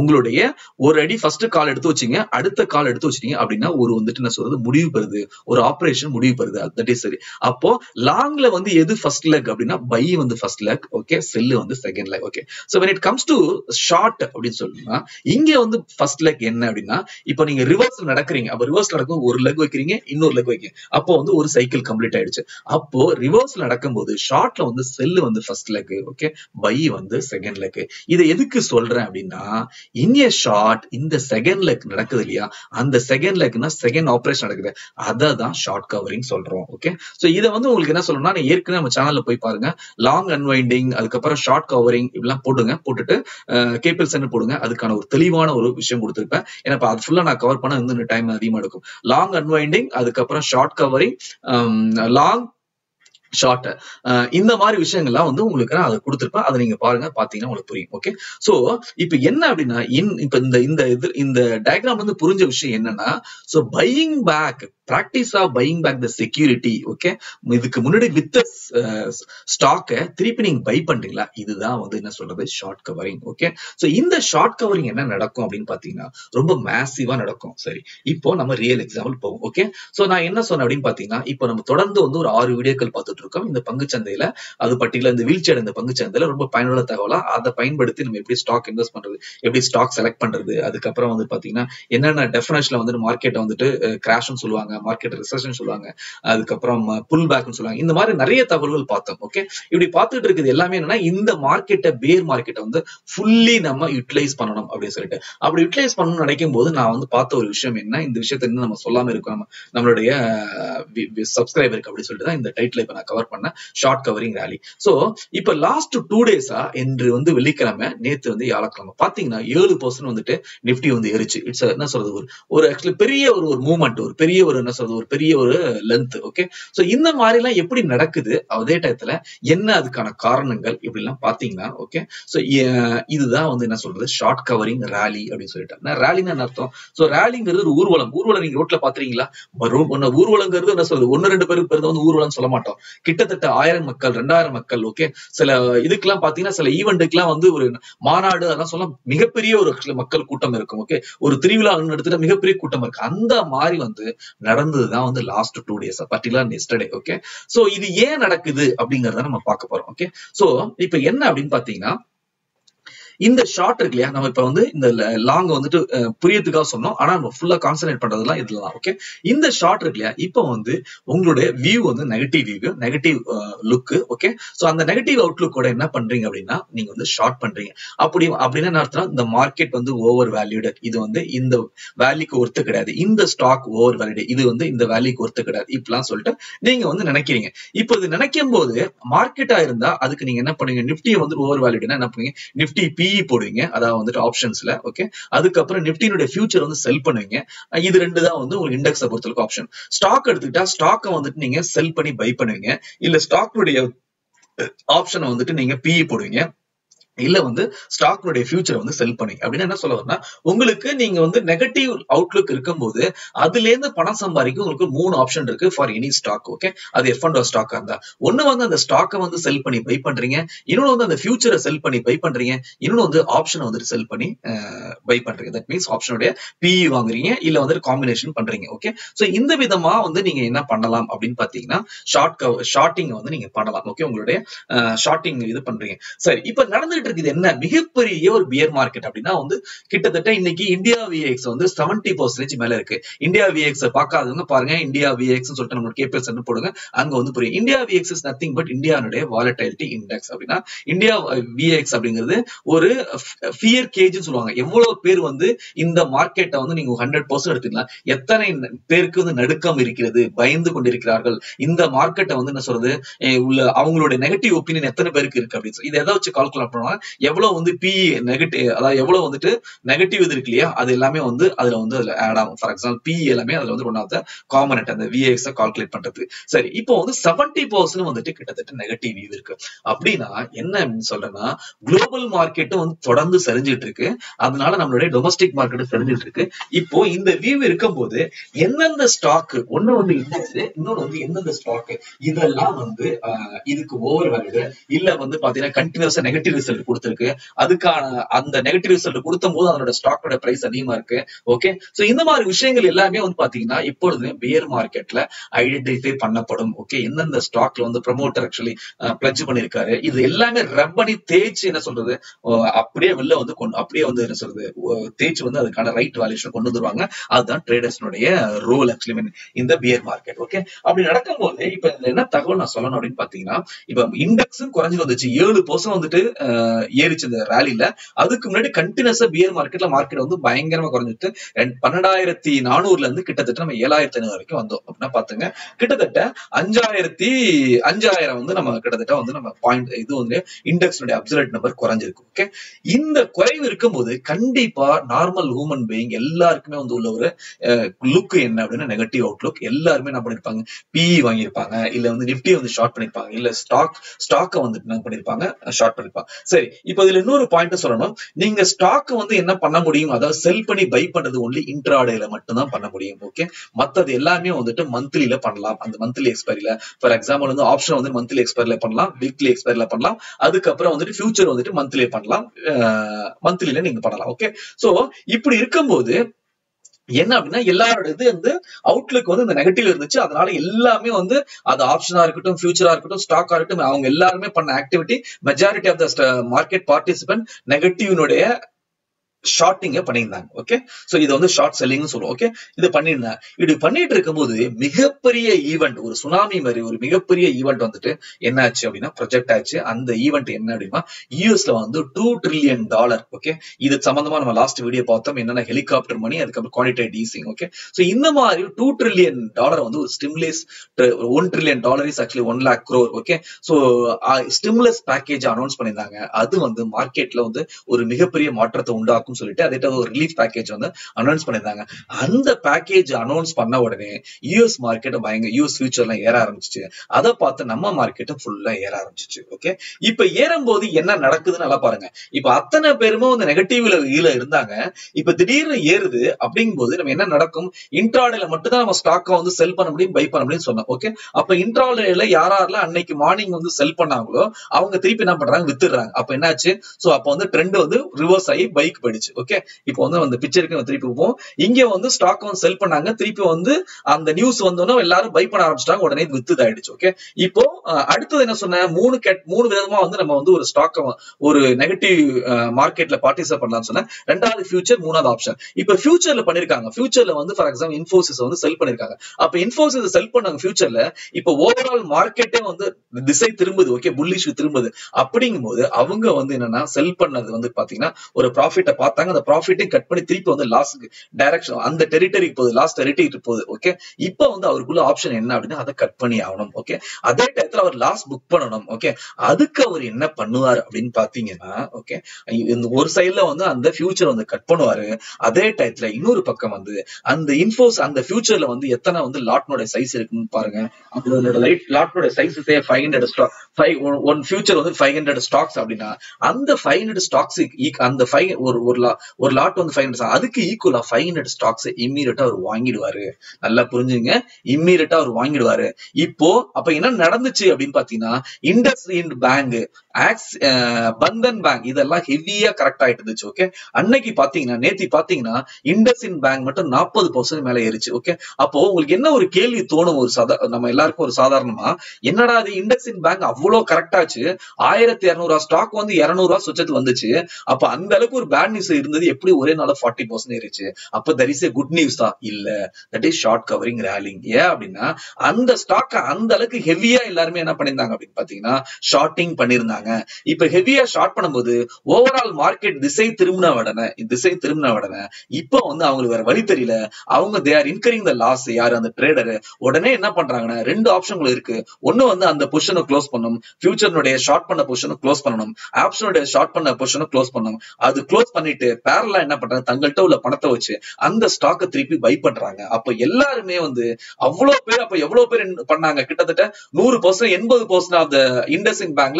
ஒரு அடி ஃபர்ஸ்ட் கால் எடுத்து வச்சீங்க அடுத்த கால் எடுத்து வச்சிட்டீங்க அப்படின்னா ஒரு வந்துட்டு என்ன சொல்றது முடிவு பெறுது ஒரு ஆபரேஷன் முடிவு பெறுது தட் இஸ் சரி அப்போ லாங்ல வந்து எது ஃபர்ஸ்ட் லெக் அப்படின்னா பை வந்து ஃபர்ஸ்ட் லெக் ஓகே செல்லு வந்து second leg okay so when it comes to short அப்படின்னு சொல்லணும்னா இங்க வந்து ஃபர்ஸ்ட் லெக் என்ன அப்படின்னா இப்போ நீங்க ரிவர்ஸ் நடக்கிறீங்க அப்போ ரிவர்ஸ் நடக்கும் ஒரு லெக் வைக்கிறீங்க இன்னொரு லெக் வைக்கிறீங்க அப்போ வந்து ஒரு சைக்கிள் கம்ப்ளீட் ஆயிடுச்சு அப்போ ரிவர்ஸ் நடக்கும்போது ஷார்ட்ல வந்து செல்லு வந்து ஃபர்ஸ்ட் லெக் ஓகே பை வந்து செகண்ட் லெக் இதை எதுக்கு சொல்றேன் அப்படின்னா இந்திய ஷார்ட் இந்த செகண்ட் லெக் நடக்குது இல்லையா அந்த செகண்ட் லெக்னா செகண்ட் ஆபரேஷன் நடக்குது அதை தான் ஷார்ட் கவரிங் சொல்றோம் ஓகே சோ இதை வந்து உங்களுக்கு என்ன சொல்லணும்னா நீங்க ஏற்கனவே நம்ம சேனல்ல போய் பாருங்க லாங் அன்வைண்டிங் அதுக்கப்புறம் ஷார்ட் கவரிங் இப்படிலாம் போட்டுங்க போட்டுட்டு கேபிள் சென்டர் போடுங்க அதுக்கான ஒரு தெளிவான ஒரு விஷயம் கொடுத்துருப்பேன் ஏன்னா இப்ப அது ஃபுல்லா நான் கவர் பண்ண வந்து டைம் அதிகமா எடுக்கும் லாங் அன்வைண்டிங் அதுக்கப்புறம் ஷார்ட் கவரிங் லாங் ஷார்ட் இந்த மாதிரி விஷயங்கள்லாம் வந்து உங்களுக்கு நான் அதை கொடுத்துருப்பேன் அதை நீங்க பாருங்க பாத்தீங்கன்னா உங்களுக்கு புரியும் ஓகே சோ இப்ப என்ன அப்படின்னா இன் இப்ப இந்த இந்த இது இந்த டயக்ராம் வந்து புரிஞ்ச விஷயம் என்னன்னா so buying back practice of buying back the security okay இதுக்கு முன்னாடி வித் ஸ்டாக்கை திருப்பி நீங்க பை பண்றீங்களா இதுதான் வந்து என்ன சொல்றது ஷார்ட் கவரிங் ஓகே சோ இந்த ஷார்ட் கவரிங் என்ன நடக்கும் அப்படின்னு பாத்தீங்கன்னா ரொம்ப மேசிவா நடக்கும் சரி இப்போ நம்ம ரியல் எக்ஸாம்பிள் போவோம் ஓகே சோ நான் என்ன சொன்னேன் அப்படின்னு பாத்தீங்கன்னா இப்போ நம்ம தொடர்ந்து வந்து ஒரு ஆறு வீடியோக்கள் பார்த்துட்டு இருக்கோம் இந்த பங்கு சந்தையில அது பர்டிகுலர் இந்த வீழ்ச்சி அடைந்த பங்கு சந்தையில ரொம்ப பயனுள்ள தகவலா அதை பயன்படுத்தி நம்ம எப்படி ஸ்டாக் இன்வெஸ்ட் பண்றது எப்படி ஸ்டாக் செலக்ட் பண்றது அதுக்கப்புறம் வந்து பாத்தீங்கன்னா என்னென்ன டெஃபினேஷன்ல வந்துட்டு மார்க்கெட்டை வந்துட்டு கிராஷ்னு சொல்லுவாங்க மார்க்கெட் ரிசர்ஷன் சொல்லுவாங்க அதுக்கப்புறம் புல் பேக்னு சொல்லுவாங்க இந்த மாதிரி நிறைய தகவல்கள் பார்த்தோம் ஓகே இப்படி பார்த்துட்டு இருக்குது எல்லாமே என்னன்னா இந்த மார்க்கெட்டை பேர் மார்க்கெட்டை வந்து ஃபுல்லி நம்ம யூட்டிலைஸ் பண்ணணும் அப்படின்னு சொல்லிட்டு அப்படி யூட்டிலைஸ் பண்ணணும்னு நினைக்கும் போது நான் வந்து பார்த்த ஒரு விஷயம் என்ன இந்த விஷயத்த இன்னும் நம்ம சொல்லாம இருக்கோம் நம்ம நம்மளுடைய சப்ஸ்கிரைபருக்கு அப்படி சொல்லிட்டு தான் இந்த டைட்டில் இப்ப நான் கவர் பண்ண ஷார்ட் கவரிங் ரேலி சோ இப்ப லாஸ்ட் டூ டேஸா என்று வந்து வெள்ளிக்கிழமை நேத்து வந்து வியாழக்கிழமை பாத்தீங்கன்னா ஏழு பர்சன்ட் வந்துட்டு நிப்டி வந்து எரிச்சு இட்ஸ் என்ன சொல்றது ஒரு ஒரு ஆக்சுவலி பெரிய ஒரு ஒரு மூவ்மெண்ட் ஒரு பெரிய ஒரு என்ன சொல்றது ஒரு பெரிய ஒரு லென்த் ஓகே சோ இந்த மாதிரி எல்லாம் எப்படி நடக்குது அதே டயத்துல என்ன அதுக்கான காரணங்கள் இப்படி எல்லாம் பாத்தீங்கன்னா ஓகே சோ இதுதான் வந்து என்ன சொல்றது ஷார்ட் கவரிங் ரேலி அப்படின்னு சொல்லிட்டாங்க ரேலின்னு என்ன அர்த்தம் சோ ரேலிங்கிறது ஒரு ஊர்வலம் ஊர்வலம் நீங்க ரோட்ல பாத்துறீங்களா ஊர்வலங்கிறது என்ன சொல்றது ஒன்னு ரெண்டு பேருக்கு பேர் வந்து ஊர்வலம் சொல்ல மாட்டோம் கிட்டத்தட்ட ஆயிரம் மக்கள் ரெண்டாயிரம் மக்கள் ஓகே சில இதுக்கெல்லாம் பாத்தீங்கன்னா சில ஈவெண்ட்டுக்கெல்லாம் வந்து ஒரு மாநாடு அதெல்லாம் சொல்ல மிகப்பெரிய ஒரு மக்கள் கூட்டம் இருக்கும் ஓகே ஒரு திருவிழா எடுத்துட்டு மிகப்பெரிய கூட்டம் இருக்கு அந்த மாதிரி வந்து நடந்ததுதான் வந்து last two days particular yesterday okay so இது ஏன் நடக்குது அப்படிங்கறத நம்ம பார்க்க போறோம் ஓகே சோ இப்ப என்ன அப்படின்னு பாத்தீங்கன்னா இந்த ஷார்ட் இருக்கு இல்லையா நம்ம இப்ப வந்து இந்த லாங் வந்துட்டு புரியத்துக்காக சொன்னோம் ஆனா நம்ம ஃபுல்லா கான்சன்ட்ரேட் பண்றதுலாம் இதுல ஓகே இந்த ஷார்ட் இருக்கு இல்லையா இப்போ வந்து உங்களுடைய வியூ வந்து negative view negative look okay so அந்த நெகட்டிவ் அவுட்லுக்கோட என்ன பண்றீங்க அப்படின்னா நீங்க வந்து ஷார்ட் பண்றீங்க அப்படி அப்படின்னா என்ன அர்த்தம் இந்த மார்க்கெட் வந்து ஓவர் வேல்யூடு இது வந்து இந்த வேல்யூக்கு ஒர்த்து கிடையாது இந்த ஸ்டாக் ஓவர் வேல்யூடு இது வந்து இந்த வேல்யூக்கு ஒர்த்து கிடையாது இப்படிலாம் சொல்லிட்டு நீங்க வந்து நினைக்கிறீங்க இப்போ இது நினைக்கும் போது மார்க்கெட்டா இருந்தா அதுக்கு நீங்க என்ன பண்ணுவீங்க நிப்டியை வந்து ஓவர் வேல்யூடுனா என்ன பண்ணுவீங்க நிப்டி பி பிஇ போடுவீங்க அதாவது வந்துட்டு ஆப்ஷன்ஸ்ல ஓகே அதுக்கப்புறம் நிப்டினுடைய ஃபியூச்சர் வந்து செல் பண்ணுவீங்க இது ரெண்டு தான் வந்து ஒரு இண்டெக்ஸை பொறுத்தவரைக்கும் ஆப்ஷன் ஸ்டாக் எடுத்துக்கிட்டா ஸ்டாக்கை வந்துட்டு நீங்க செல் பண்ணி பை பண்ணுவீங்க இல்ல ஸ்டாக்னுடைய ஆப்ஷனை வந்துட்டு நீங்க பிஇ போடுவீங்க இல்ல வந்து ஸ்டாக்னுடைய ஃபியூச்சரை வந்து செல் பண்ணீங்க அப்படின்னு என்ன சொல்ல வரனா உங்களுக்கு நீங்க வந்து நெகட்டிவ் அவுட்லுக் இருக்கும்போது அதுல இருந்து பணம் சம்பாதிக்க உங்களுக்கு மூணு ஆப்ஷன் இருக்கு ஃபார் எனி ஸ்டாக் ஓகே அது எஃப் அண்ட் ஸ்டாக்கா இருந்தா ஒண்ணு வந்து அந்த ஸ்டாக்கை வந்து செல் பண்ணி பை பண்றீங்க இன்னொன்னு வந்து அந்த ஃபியூச்சரை செல் பண்ணி பை பண்றீங்க இன்னொன்னு வந்து ஆப்ஷனை வந்துட்டு செல் பண்ணி பை பண்றீங்க தட் மீன்ஸ் ஆப்ஷனுடைய பிஇ வாங்குறீங்க இல்ல வந்துட்டு காம்பினேஷன் பண்றீங்க ஓகே சோ இந்த விதமா வந்து நீங்க என்ன பண்ணலாம் அப்படின்னு பாத்தீங்கன்னா ஷார்ட் ஷார்ட்டிங் வந்து நீங்க பண்ணலாம் ஓகே உங்களுடைய ஷார்ட்டிங் இது பண்றீங்க சரி இப்ப நடந்துட்டு இருக்குது என்ன மிகப்பெரிய ஒரு பியர் மார்க்கெட் அப்படின்னா வந்து கிட்டத்தட்ட இன்னைக்கு இந்தியா விஎக்ஸ் வந்து செவன்டி பர்சன்டேஜ் மேல இருக்கு இந்தியா விஎக்ஸ் பார்க்காதவங்க பாருங்க இந்தியா விஎக்ஸ் சொல்லிட்டு நம்ம கேபிஎஸ் போடுங்க அங்க வந்து புரியும் India VIX is nothing but இந்தியாவுடைய வாலட்டிலிட்டி இண்டெக்ஸ் அப்படின்னா இந்தியா விஎக்ஸ் அப்படிங்கிறது ஒரு ஃபியர் கேஜ்னு சொல்லுவாங்க எவ்வளவு பேர் வந்து இந்த மார்க்கெட்டை வந்து நீங்க ஹண்ட்ரட் பர்சன்ட் எடுத்துக்கலாம் எத்தனை பேருக்கு வந்து நடுக்கம் இருக்கிறது பயந்து கொண்டிருக்கிறார்கள் இந்த மார்க்கெட்டை வந்து என்ன சொல்றது உள்ள அவங்களுடைய நெகட்டிவ் ஒப்பீனியன் எத்தனை பேருக்கு இருக்கு அப்படின்னு சொல்லி இதை எதை வச்சு கால்குலேட் பண்ணுவாங்க எவ்வளவு வந்து பி நெகட்டிவ் அதாவது எவ்வளவு வந்துட்டு நெகட்டிவ் இது இருக்கு இல்லையா அது எல்லாமே வந்து அதுல வந்து அதுல ஆட் ஆகும் ஃபார் எக்ஸாம்பிள் பி எல்லாமே அதுல வந்து ஒன் ஆஃப் த காமனட் அந்த விஎக்ஸ் கால்குலேட் பண்றது சரி இப்போ வந்து செவன்டி பர்சன்ட் வந்துட்டு கிட்டத்தட்ட நெகட்டிவ் வியூ இருக்கு அப்படின்னா என்ன அப்படின்னு சொல்றேன்னா குளோபல் மார்க்கெட்டும் வந்து தொடர்ந்து சரிஞ்சிட்டு இருக்கு அதனால நம்மளுடைய டொமஸ்டிக் மார்க்கெட்டும் சரிஞ்சிட்டு இருக்கு இப்போ இந்த வியூ இருக்கும்போது எந்தெந்த ஸ்டாக் ஒண்ணு வந்து இண்டெக்ஸ் இன்னொன்னு வந்து எந்தெந்த ஸ்டாக் இதெல்லாம் வந்து இதுக்கு ஓவர் வேல்யூடு இல்ல வந்து பாத்தீங்கன்னா கண்டினியூஸா நெகட்டிவ் ரிசல்ட் ரிசல்ட் கொடுத்திருக்கு அதுக்கான அந்த நெகட்டிவ் ரிசல்ட் கொடுத்த போது அதனோட ஸ்டாக்கோட பிரைஸ் அதிகமா இருக்கு ஓகே சோ இந்த மாதிரி விஷயங்கள் எல்லாமே வந்து பாத்தீங்கன்னா எப்பொழுதுமே பியர் மார்க்கெட்ல ஐடென்டிஃபை பண்ணப்படும் ஓகே எந்தெந்த ஸ்டாக்ல வந்து ப்ரமோட்டர் ஆக்சுவலி பிளட்ஜ் பண்ணிருக்காரு இது எல்லாமே ரப் பண்ணி தேய்ச்சி என்ன சொல்றது அஹ் அப்படியே வெளில வந்து கொண்டு அப்படியே வந்து என்ன சொல்றது அஹ் தேய்ச்சி வந்து அதுக்கான ரைட் வேல்யூஷன் கொண்டு வந்துருவாங்க அதுதான் ட்ரேடர்ஸ்னுடைய ரோல் ஆக்சுவலி மீன் இந்த பியர் மார்க்கெட் ஓகே அப்படி நடக்கும்போது இப்ப இதுல என்ன தகவல் நான் சொல்லணும் அப்படின்னு பாத்தீங்கன்னா இப்ப இண்டெக்ஸும் குறைஞ்சு வந்துச்சு ஏழு பர்சன்ட் வந்துட்டு அஹ், ஏறிச்சு இந்த ரேலில அதுக்கு முன்னாடி கண்டினியூஸா பியர் மார்க்கெட்ல மார்க்கெட் வந்து பயங்கரமா குறைஞ்சிட்டு ரெண்டு- பன்னெண்டாயிரத்தி நானூறுல இருந்து கிட்டத்தட்ட நம்ம ஏழாயிரத்தி ஐநூறு வரைக்கும் வந்தோம் அப்படின்னா பாத்துங்க கிட்டத்தட்ட அஞ்சாயிரத்தி அஞ்சாயிரம் வந்து நம்ம கிட்டத்தட்ட வந்து நம்ம பாயிண்ட் இது வந்து இண்டெக்ஸ் அப்சல்யூட் நம்பர் குறைஞ்சிருக்கு ஓகே இந்த குறைவு இருக்கும்போது கண்டிப்பா நார்மல் ஹியூமன் பீயிங் எல்லாருக்குமே வந்து உள்ள ஒரு லுக் என்ன அப்படின்னா நெகட்டிவ் அவுட்லுக் எல்லாருமே என்ன பண்ணிருப்பாங்க பிஇ வாங்கியிருப்பாங்க இல்ல வந்து நிப்டி வந்து ஷார்ட் பண்ணிருப்பாங்க இல்ல ஸ்டாக் ஸ்டாக்கை வந்து என்ன பண்ணிருப்பாங்க ஷார்ட் பண்ணிருப்பாங்க சரி இப்போ இதுல இன்னொரு பாயிண்ட் சொல்லணும் நீங்க ஸ்டாக் வந்து என்ன பண்ண முடியும் அதாவது செல் பண்ணி பை பண்றது ஒன்லி இன்ட்ராடேல மட்டும்தான் பண்ண முடியும் ஓகே மத்தது எல்லாமே வந்துட்டு மந்த்லில பண்ணலாம் அந்த மந்த்லி எக்ஸ்பைரியில ஃபார் எக்ஸாம்பிள் வந்து ஆப்ஷன் வந்து மந்த்லி எக்ஸ்பைரில பண்ணலாம் வீக்லி எக்ஸ்பைரில பண்ணலாம் அதுக்கப்புறம் வந்துட்டு ஃபியூச்சர் வந்துட்டு மந்த்லி பண்ணலாம் மந்த்லில நீங்க பண்ணலாம் ஓகே சோ இப்படி இருக்கும்போது என்ன அப்படின்னா எல்லாரோட இது வந்து அவுட்லுக் வந்து இந்த நெகட்டிவ் இருந்துச்சு அதனால எல்லாமே வந்து அது ஆப்ஷனா இருக்கட்டும் ஃபியூச்சரா இருக்கட்டும் ஸ்டாக்கா இருக்கட்டும் அவங்க எல்லாருமே பண்ண activity majority of the market participant நெகட்டிவ்னுடைய ஷார்ட்டிங்க பண்ணியிருந்தாங்க ஓகே சோ இது வந்து ஷார்ட் செல்லிங் சொல்லுவோம் ஓகே இது பண்ணியிருந்தாங்க இப்படி பண்ணிட்டு இருக்கும்போது மிகப்பெரிய ஈவெண்ட் ஒரு சுனாமி மாதிரி ஒரு மிகப்பெரிய ஈவெண்ட் வந்துட்டு என்ன ஆச்சு அப்படின்னா ப்ரொஜெக்ட் ஆச்சு அந்த ஈவெண்ட் என்ன அப்படின்னா யூஎஸ்ல வந்து டூ ட்ரில்லியன் டாலர் ஓகே இது சம்பந்தமா நம்ம லாஸ்ட் வீடியோ பார்த்தோம் என்னன்னா ஹெலிகாப்டர் மணி அதுக்கப்புறம் குவான்டிடேட் ஈசிங் ஓகே சோ இந்த மாதிரி டூ ட்ரில்லியன் டாலர் வந்து ஒரு stimulus one trillion dollar is actually one lakh crore okay so stimulus package announce பண்ணியிருந்தாங்க அது வந்து மார்க்கெட்ல வந்து ஒரு மிகப்பெரிய மாற்றத்தை உண்டாக்கும் சொல்லிட்டு அதே ஒரு ரிலீஃப் பேக்கேஜ் வந்து அனௌன்ஸ் பண்ணியிருந்தாங்க அந்த பேக்கேஜ் அனௌன்ஸ் பண்ண உடனே யூஎஸ் மார்க்கெட் பயங்கர யூஎஸ் ஃபியூச்சர்லாம் ஏற ஆரம்பிச்சிச்சு அதை பார்த்து நம்ம மார்க்கெட்டும் ஃபுல்லா ஏற ஆரம்பிச்சிச்சு ஓகே இப்ப ஏறும்போது என்ன நடக்குதுன்னு நல்லா பாருங்க இப்ப அத்தனை பேருமே வந்து நெகட்டிவ்ல கீழே இருந்தாங்க இப்ப திடீர்னு ஏறுது அப்படிங்கும்போது நம்ம என்ன நடக்கும் இன்ட்ராடேல மட்டும் தான் நம்ம ஸ்டாக்கை வந்து செல் பண்ண முடியும் பை பண்ண முடியும்னு சொன்னோம் ஓகே அப்ப இன்ட்ராடேல யாரெல்லாம் அன்னைக்கு மார்னிங் வந்து செல் பண்ணாங்களோ அவங்க திருப்பி என்ன பண்றாங்க வித்துடுறாங்க அப்ப என்னாச்சு சோ அப்ப வந்து ட்ரெண்ட் வந்து ரிவர்ஸ் ஆகி பைக் போயிடுச்சு ஓகே இப்போ வந்து அந்த பிக்சருக்கு திருப்பி போவோம் இங்க வந்து ஸ்டாக் வந்து செல் பண்ணாங்க திருப்பி வந்து அந்த நியூஸ் வந்தோன்னா எல்லாரும் பை பண்ண ஆரம்பிச்சிட்டாங்க உடனே இது வித்து ஆயிடுச்சு ஓகே இப்போ அஹ், அடுத்தது என்ன சொன்னேன் மூணு கேட் மூணு விதமா வந்து நம்ம வந்து ஒரு ஸ்டாக் ஒரு நெகட்டிவ் மார்க்கெட்ல பார்ட்டிசிபேட் பண்ணலாம்னு சொன்னேன் ரெண்டாவது ஃபியூச்சர் மூணாவது ஆப்ஷன் இப்ப ஃபியூச்சர்ல பண்ணிருக்காங்க ஃபியூச்சர்ல வந்து ஃபார் எக்ஸாம்பிள் இன்ஃபோசிஸ் வந்து செல் பண்ணிருக்காங்க அப்ப இன்ஃபோசிஸ் செல் பண்ணாங்க ஃபியூச்சர்ல இப்ப ஓவரால் மார்க்கெட்டே வந்து திசை திரும்புது ஓகே புல்லிஷ் திரும்புது அப்படிங்கும்போது அவங்க வந்து என்னன்னா செல் பண்ணது வந்து பாத்தீங்கன்னா ஒரு ப்ராஃபிட்டை பார்த்தாங்க அந்த ப்ராஃபிட்டையும் கட் பண்ணி திருப்பி வந்து லாஸ்ட் டைரக்ஷன் அந்த டெரிட்டரிக்கு போகுது லாஸ்ட் டெரிட்டரிக்கு போகுது ஓகே இப்போ வந்து அவருக்குள்ள ஆப்ஷன் என்ன அப்படின்னா அதை கட் பண்ணி ஆகணும் ஓகே அதே டயத்துல அவர் லாஸ்ட் புக் பண்ணணும் ஓகே அதுக்கு அவர் என்ன பண்ணுவார் அப்படின்னு பாத்தீங்கன்னா ஓகே இந்த ஒரு சைடுல வந்து அந்த ஃபியூச்சர் வந்து கட் பண்ணுவாரு அதே டயத்துல இன்னொரு பக்கம் வந்து அந்த இன்ஃபோஸ் அந்த ஃபியூச்சர்ல வந்து எத்தனை வந்து லாட்னோட சைஸ் இருக்குன்னு பாருங்க அதோட லைட் லாட்னோட size five hundred stock five one future வந்து ஃபைவ் ஹண்ட்ரட் ஸ்டாக்ஸ் அப்படின்னா அந்த ஃபைவ் ஹண்ட்ரட் ஸ்டாக்ஸ் அந்த ஃபைவ் ஒரு ஒரு லா ஒரு லாட் வந்து ஃபைவ் ஹண்ட்ரட் அதுக்கு ஈக்குவலா ஃபைவ் ஹண்ட்ரட் ஸ்டாக்ஸ் இம்மீடியட்டா அவர் வாங்கிடுவாரு நல்லா புரிஞ்சுங்க இம்மீடியட்டா அவர் வாங்கிடுவாரு இப்போ அப்ப என்ன நடந்துச்சு அப்படின்னு பாத்தீங்கன்னா IndusInd bank Axis Bandhan bank இதெல்லாம் ஹெவியா கரெக்ட் ஆயிட்டு இருந்துச்சு ஓகே அன்னைக்கு பாத்தீங்கன்னா நேத்தி பாத்தீங்கன்னா இண்டஸ் இன் பேங்க் மட்டும் நாற்பது பர்சன்ட் மேல ஏறிச்சு ஓகே அப்போ உங்களுக்கு என்ன ஒரு கேள்வி தோணும் ஒரு சாதா நம்ம எல்லாருக்கும் ஒரு சாதாரணமா என்னடா அது இண்டஸ் இன் பேங்க் அவ்வளவு கரெக்டாச்சு ஆயிரத்தி இருநூறு ஸ்டாக் வந்து இருநூறு ரூபா சுச்சத்து வந்துச்சு அப்ப அந்த அளவுக்கு ஒரு பேட் நியூஸ் இருந்தது எப்படி ஒரே நாள் ஃபார்ட்டி பர்சன்ட் ஏறிச்சு அப்ப that is a good news தான் இல்ல that is short covering rallying ஏன் அப்படின்னா அந்த ஸ்டாக் அந்த அளவுக்கு ஹெவியா எல்லாருமே என்ன பண்ணிருந்தாங்க அப்படின்னு பாத்தீங்கன்னா ஷார்ட்டிங் பண்ணிருந்தாங்க இப்ப ஹெவியா ஷார்ட் பண்ணும்போது ஓவரால் மார்க்கெட் திசை திரும்பின உடனே திசை திரும்பின உடனே இப்போ வந்து அவங்களுக்கு வேற வழி தெரியல அவங்க they are incurring the loss யாரு அந்த ட்ரேடர் உடனே என்ன பண்றாங்கன்னா ரெண்டு ஆப்ஷன்கள் இருக்கு ஒண்ணு வந்து அந்த பொசிஷனை க்ளோஸ் பண்ணும் ஃபியூச்சர்னுடைய ஷார்ட் பண்ண பொசிஷனை க்ளோஸ் பண்ணணும் ஆப்ஷனுடைய ஷார்ட் பண்ண பொசிஷனை க்ளோஸ் பண்ணணும் அது க்ளோஸ் பண்ணிட்டு பேரலா என்ன பண்றாங்க தங்கள்கிட்ட உள்ள பணத்தை வச்சு அந்த ஸ்டாக்கை திருப்பி பை பண்றாங்க அப்ப எல்லாருமே வந்து அவ்வளவு பேர் அப்ப எவ்வளவு பேர் என்ன பண்ணாங்க கிட்டத்தட்ட நூறு பர்சன்ட் எண்பது பர்சன்ட் ஆஃப் த இண்டஸ்இன் பேங்க்ல நூறு பர்சன்ட்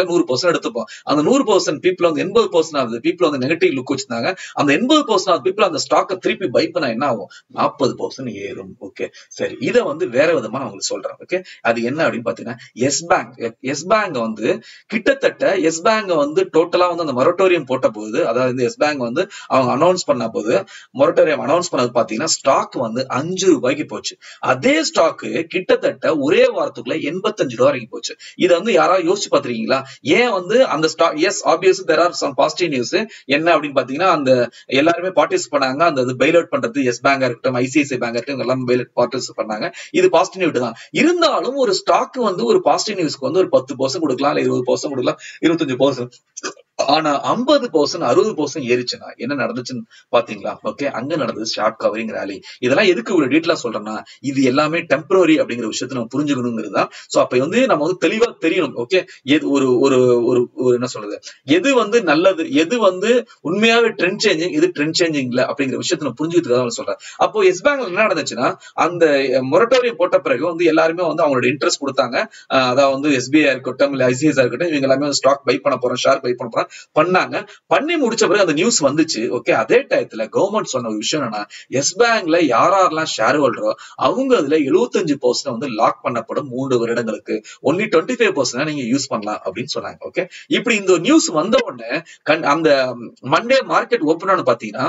பர்சன்ட் எடுத்துப்போம் அந்த நூறு பர்சன்ட் பீப்புள் வந்து எண்பது பர்சன்ட் ஆகுது பீப்புள் வந்து நெகட்டிவ் லுக் வச்சிருந்தாங்க அந்த எண்பது பர்சன்ட் ஆஃப் பீப்புள் அந்த ஸ்டாக்கை திருப்பி பை பண்ணா என்ன ஆகும் நாற்பது பர்சன்ட் ஏறும் ஓகே சரி இதை வந்து வேற விதமா நான் உங்களுக்கு சொல்றேன் ஓகே அது என்ன அப்படின்னு பாத்தீங்கன்னா எஸ் பேங்க் எஸ் பேங்க் வந்து கிட்டத்தட்ட எஸ் பேங்க் வந்து டோட்டலா வந்து அந்த மொரட்டோரியம் போட்ட போது அதாவது எஸ் பேங்க் வந்து அவங்க அனௌன்ஸ் பண்ண போது மொரட்டோரியம் அனௌன்ஸ் பண்ணது பாத்தீங்கன்னா ஸ்டாக் வந்து அஞ்சு ரூபாய்க்கு போச்சு அதே ஸ்டாக் கிட்டத்தட்ட ஒரே வாரத்துக்குள்ள எண்பத்தஞ்சு ரூபாய் வரைக்கும் போச்சு இதை வந்து யாராவது யோசிச்சு பாத்திருக்கீங்களா ஏன் வந்து அந்த stock as obvious there are some positive news என்ன அப்படின்னு பாத்தீங்கன்னா அந்த எல்லாருமே பார்ட்டிசிபேட் பண்ணாங்க அந்த இது பெயில் அவுட் பண்றது எஸ் பேங்கா இருக்கட்டும் ஐசிஐசிஐ பேங்க் இருக்கட்டும் எல்லாம் பெயில் அவுட் பார்ட்டிசிபேட் பண்ணாங்க இது பாசிட்டிவ் நியூஸ் தான் இருந்தாலும் ஒரு ஸ்டாக் வந்து ஒரு பாசிட்டிவ் நியூஸ்க்கு வந்து ஒரு பத்து பர்சன்ட் கொடுக்கலாம் இல்ல இருபது பர்சன்ட் கொடுக்கலாம் இருபத்தஞ்சு பர்சன்ட் ஆனா ஐம்பது பர்சன்ட் அறுபது பர்சன்ட் ஏறிச்சுன்னா என்ன நடந்துச்சுன்னு பாத்தீங்களா ஓகே அங்க நடந்தது ஷார்ட் கவரிங் ரேலி இதெல்லாம் எதுக்கு ஒரு டீட்டெயிலா சொல்றேன்னா இது எல்லாமே டெம்பரரி அப்படிங்கிற விஷயத்த நம்ம புரிஞ்சுக்கணுங்கிறது தான் சோ அப்ப வந்து நம்ம வந்து தெளிவா தெரியணும் ஓகே எது ஒரு ஒரு ஒரு ஒரு என்ன சொல்றது எது வந்து நல்லது எது வந்து உண்மையாவே ட்ரெண்ட் சேஞ்சிங் இது ட்ரெண்ட் சேஞ்சிங் இல்ல அப்படிங்கிற விஷயத்த நம்ம புரிஞ்சுக்கிறதா சொல்றேன் அப்போ எஸ் பேங்க்ல என்ன நடந்துச்சுன்னா அந்த மொரட்டோரியம் போட்ட பிறகு வந்து எல்லாருமே வந்து அவங்களோட இன்ட்ரெஸ்ட் கொடுத்தாங்க அதாவது வந்து எஸ்பிஐ இருக்கட்டும் இல்ல ஐசிஐசிஐ இருக்கட்டும் இவங்க எல்லாமே ஸ்டாக் பை பண்ண போறோம் ஷேர் பை பண்ண போறோம் பண்ணாங்க பண்ணி முடிச்ச பிறகு அந்த நியூஸ் வந்துச்சு ஓகே அதே டயத்துல கவர்மெண்ட் சொன்ன ஒரு விஷயம் என்னன்னா எஸ் பேங்க்ல யாரெல்லாம் ஷேர் ஹோல்டரோ அவங்க அதுல எழுபத்தஞ்சு பர்சன்ட் வந்து லாக் பண்ணப்படும் மூன்று வருடங்களுக்கு ஒன்லி டுவெண்ட்டி ஃபைவ் பர்சன்ட் நீங்க யூஸ் பண்ணலாம் அப்படின்னு சொன்னாங்க ஓகே இப்படி இந்த நியூஸ் வந்த உடனே அந்த மண்டே மார்க்கெட் ஓப்பன் ஆனு பாத்தீங்கன்னா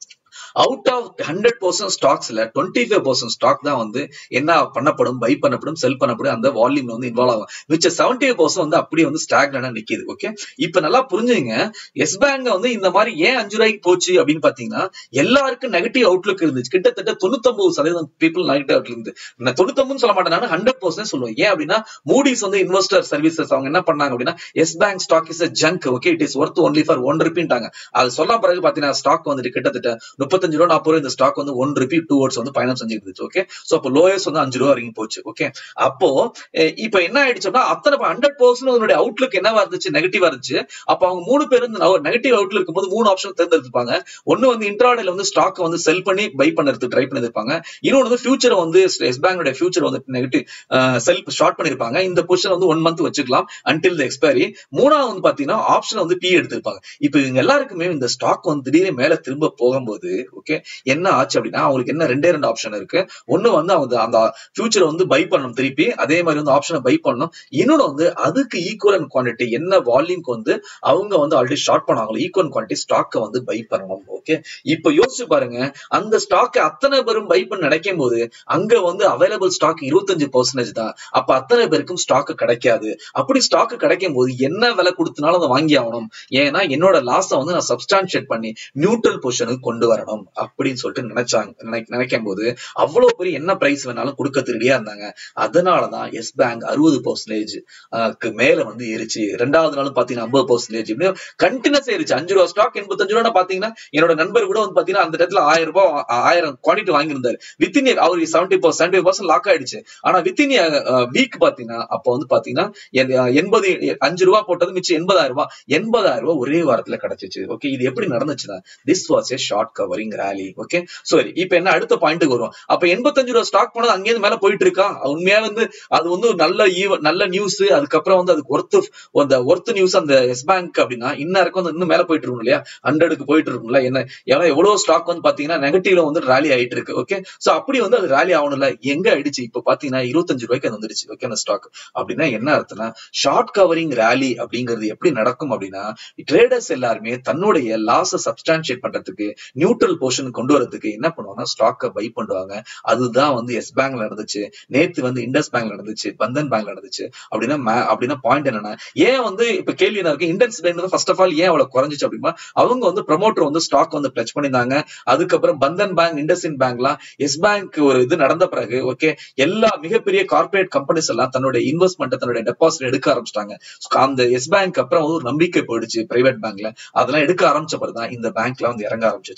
அவுட் ஆஃப் ஹண்ட்ரட் பர்சன்ட் ஸ்டாக்ஸ்ல டுவெண்ட்டி ஃபைவ் பர்சன்ட் ஸ்டாக் தான் வந்து என்ன பண்ணப்படும் பை பண்ணப்படும் செல் பண்ணப்படும் அந்த வால்யூம்ல வந்து இன்வால்வ் ஆகும் மிச்ச செவன்டி பர்சன்ட் வந்து அப்படியே வந்து ஸ்டாக்னா நிக்குது ஓகே இப்ப நல்லா புரிஞ்சுங்க எஸ் பேங்க் வந்து இந்த மாதிரி ஏன் அஞ்சு ரூபாய்க்கு போச்சு அப்படின்னு பாத்தீங்கன்னா எல்லாருக்கும் நெகட்டிவ் அவுட்லுக் இருந்துச்சு கிட்டத்தட்ட தொண்ணூத்தொன்பது சதவீதம் பீப்புள் நெகட்டிவ் அவுட்லுக் இருந்து நான் தொண்ணூத்தொன்பது சொல்ல மாட்டேன் நான் ஹண்ட்ரட் பர்சன்ட் சொல்லுவேன் ஏன் அப்படின்னா மூடிஸ் வந்து இன்வெஸ்டர் சர்வீசஸ் அவங்க என்ன பண்ணாங்க அப்படின்னா Yes bank stock is junk okay it is worth only for one ருபின்ட்டாங்க அது சொல்ல பிறகு பாத்தீங்கன்னா ஸ்டாக் வந்துட்டு கிட்டத்தட்ட முப்பத்தஞ்சு ரூபா நாற்பது ரூபா இந்த ஸ்டாக் வந்து ஒன் ருபி டூ வர்ட்ஸ் வந்து பயணம் செஞ்சு இருந்துச்சு ஓகே சோ அப்போ லோயஸ்ட் வந்து அஞ்சு ரூபா வரைக்கும் போச்சு ஓகே அப்போ இப்ப என்ன ஆயிடுச்சுன்னா அத்தனை ஹண்ட்ரட் பர்சன்ட் அதனுடைய அவுட்லுக் என்னவா இருந்துச்சு நெகட்டிவா இருந்துச்சு அப்ப அவங்க மூணு பேர் நெகட்டிவ் அவுட்லுக் இருக்கும்போது மூணு ஆப்ஷன் தேர்ந்தெடுப்பாங்க ஒன்னு வந்து இன்ட்ராடேல வந்து ஸ்டாக் வந்து செல் பண்ணி பை பண்ணுறதுக்கு ட்ரை பண்ணிருப்பாங்க இன்னொன்று வந்து ஃபியூச்சர் வந்து எஸ் பேங்கோட ஃபியூச்சர் வந்து நெகட்டிவ் செல் ஷார்ட் பண்ணிருப்பாங்க இந்த பொசிஷன் வந்து ஒன் மந்த் வச்சுக்கலாம் அன்டில் த எக்ஸ்பைரி மூணாவது வந்து பாத்தீங்கன்னா ஆப்ஷன் வந்து பி எடுத்திருப்பாங்க இப்ப இவங்க எல்லாருக்குமே இந்த ஸ்டாக் வந்து திடீர்னு மேல திரும்ப போகும்போது ஓகே என்ன ஆச்சு அப்படின்னா அவங்களுக்கு என்ன ரெண்டே ரெண்டு ஆப்ஷன் இருக்கு ஒண்ணு வந்து அவங்க அந்த ஃபியூச்சர் வந்து பை பண்ணணும் திருப்பி அதே மாதிரி வந்து ஆப்ஷனை பை பண்ணணும் இன்னொன்னு வந்து அதுக்கு ஈக்குவல் குவான்டிட்டி என்ன வால்யூம்க்கு வந்து அவங்க வந்து ஆல்ரெடி ஷார்ட் பண்ணாங்களோ ஈக்குவல் குவான்டிட்டி ஸ்டாக்கை வந்து பை பண்ணணும் ஓகே இப்ப யோசிச்சு பாருங்க அந்த ஸ்டாக்கை அத்தனை பேரும் பை பண்ண நினைக்கும் போது அங்க வந்து அவைலபிள் ஸ்டாக் இருபத்தஞ்சு பர்சன்டேஜ் தான் அப்ப அத்தனை பேருக்கும் ஸ்டாக் கிடைக்காது அப்படி ஸ்டாக் கிடைக்கும் போது என்ன விலை கொடுத்தனாலும் அதை வாங்கி ஆகணும் ஏன்னா என்னோட லாஸை வந்து நான் சப்ஸ்டான்ஷியேட் பண்ணி நியூட்ரல் பொசிஷனுக்கு கொண்டு வரணும் அப்படின்னு சொல்லிட்டு நினைச்சாங்க நினைக்கும் போது அவ்வளவு பெரிய என்ன பிரைஸ் வேணாலும் கொடுக்க ரெடியா இருந்தாங்க அதனாலதான் எஸ் பேங்க் அறுபது பர்சன்டேஜ் மேல வந்து ஏறிச்சு ரெண்டாவது நாளும் பாத்தீங்கன்னா ஐம்பது பர்சன்டேஜ் கண்டினியூஸ் ஏறிச்சு அஞ்சு ரூபா ஸ்டாக் எண்பத்தஞ்சு ரூபா பாத்தீங்கன்னா என்னோட நண்பர் கூட வந்து பாத்தீங்கன்னா அந்த இடத்துல ஆயிரம் ரூபாய் ஆயிரம் குவான்டிட்டி வாங்கியிருந்தாரு வித்தின் அவருக்கு செவன்டி செவன்டி பர்சன்ட் லாக் ஆயிடுச்சு ஆனா வித்தின் வீக் பாத்தீங்கன்னா அப்ப வந்து பாத்தீங்கன்னா எண்பது அஞ்சு ரூபா போட்டது மிச்சம் எண்பதாயிரம் ரூபாய் எண்பதாயிரம் ரூபாய் ஒரே வாரத்துல கிடைச்சிச்சு ஓகே இது எப்படி நடந்துச்சுன்னா this was a short covering rally okay சரி இப்ப என்ன அடுத்த பாயிண்ட்டுக்கு வரும் அப்ப எண்பத்தஞ்சு ரூபா ஸ்டாக் போனது அங்கேயிருந்து மேல போயிட்டு இருக்கா உண்மையா வந்து அது வந்து நல்ல ஈவ நல்ல நியூஸ் அதுக்கப்புறம் வந்து அதுக்கு ஒர்த்து அந்த ஒர்த்து நியூஸ் அந்த எஸ் பேங்க் அப்படின்னா இன்னும் வந்து இன்னும் மேல போயிட்டு இருக்கும் இல்லையா ஹண்ட்ரடுக்கு போயிட்டு இருக்கும்ல என்ன ஏன்னா எவ்வளவு ஸ்டாக் வந்து பாத்தீங்கன்னா நெகட்டிவ்ல வந்து ரேலி ஆயிட்டு இருக்கு ஓகே சோ அப்படி வந்து அது ரேலி ஆகணும்ல எங்க ஆயிடுச்சு இப்ப பாத்தீங்கன்னா இருபத்தஞ்சு ரூபாய்க்கு அது வந்துருச்சு ஓகே அந்த ஸ்டாக் அப்படின்னா என்ன அர்த்தம்னா ஷார்ட் கவரிங் ரேலி அப்படிங்கிறது எப்படி நடக்கும் அப்படின்னா ட்ரேடர்ஸ் எல்லாருமே தன்னுடைய லாஸ சப்ஸ்டான்ஷியேட் பண்றதுக்கு நியூட்ரல் போர்ஷன் கொண்டு வரதுக்கு என்ன பண்ணுவாங்கன்னா ஸ்டாக்கை பை பண்ணுவாங்க அதுதான் வந்து எஸ் பேங்க்ல நடந்துச்சு நேத்து வந்து இண்டஸ் பேங்க்ல நடந்துச்சு பந்தன் பேங்க்ல நடந்துச்சு அப்படின்னா அப்படின்னா பாயிண்ட் என்னன்னா ஏன் வந்து இப்ப கேள்வி என்ன இருக்கு Indus bank first of all ஏன் அவ்வளவு குறைஞ்சிச்சு அப்படின்னா அவங்க வந்து ப்ரமோட்டர் வந்து ஸ்டாக் வந்து பிளச் பண்ணியிருந்தாங்க அதுக்கப்புறம் பந்தன் பேங்க் இண்டஸ்இன் பேங்க்லாம் எஸ் பேங்க் ஒரு இது நடந்த பிறகு ஓகே எல்லா மிகப்பெரிய கார்பரேட் கம்பெனிஸ் எல்லாம் தன்னுடைய இன்வெஸ்ட்மெண்ட் தன்னுடைய டெபாசிட் எடுக்க ஆரம்பிச்சிட்டாங்க அந்த எஸ் பேங்க் அப்புறம் ஒரு நம்பிக்கை போயிடுச்சு பிரைவேட் பேங்க்ல அதெல்லாம் எடுக்க ஆரம்பிச்ச பிறகுதான் இந்த பேங்க்ல வந்து இறங்க ஆரம்பிச்சிச்சு அப்ப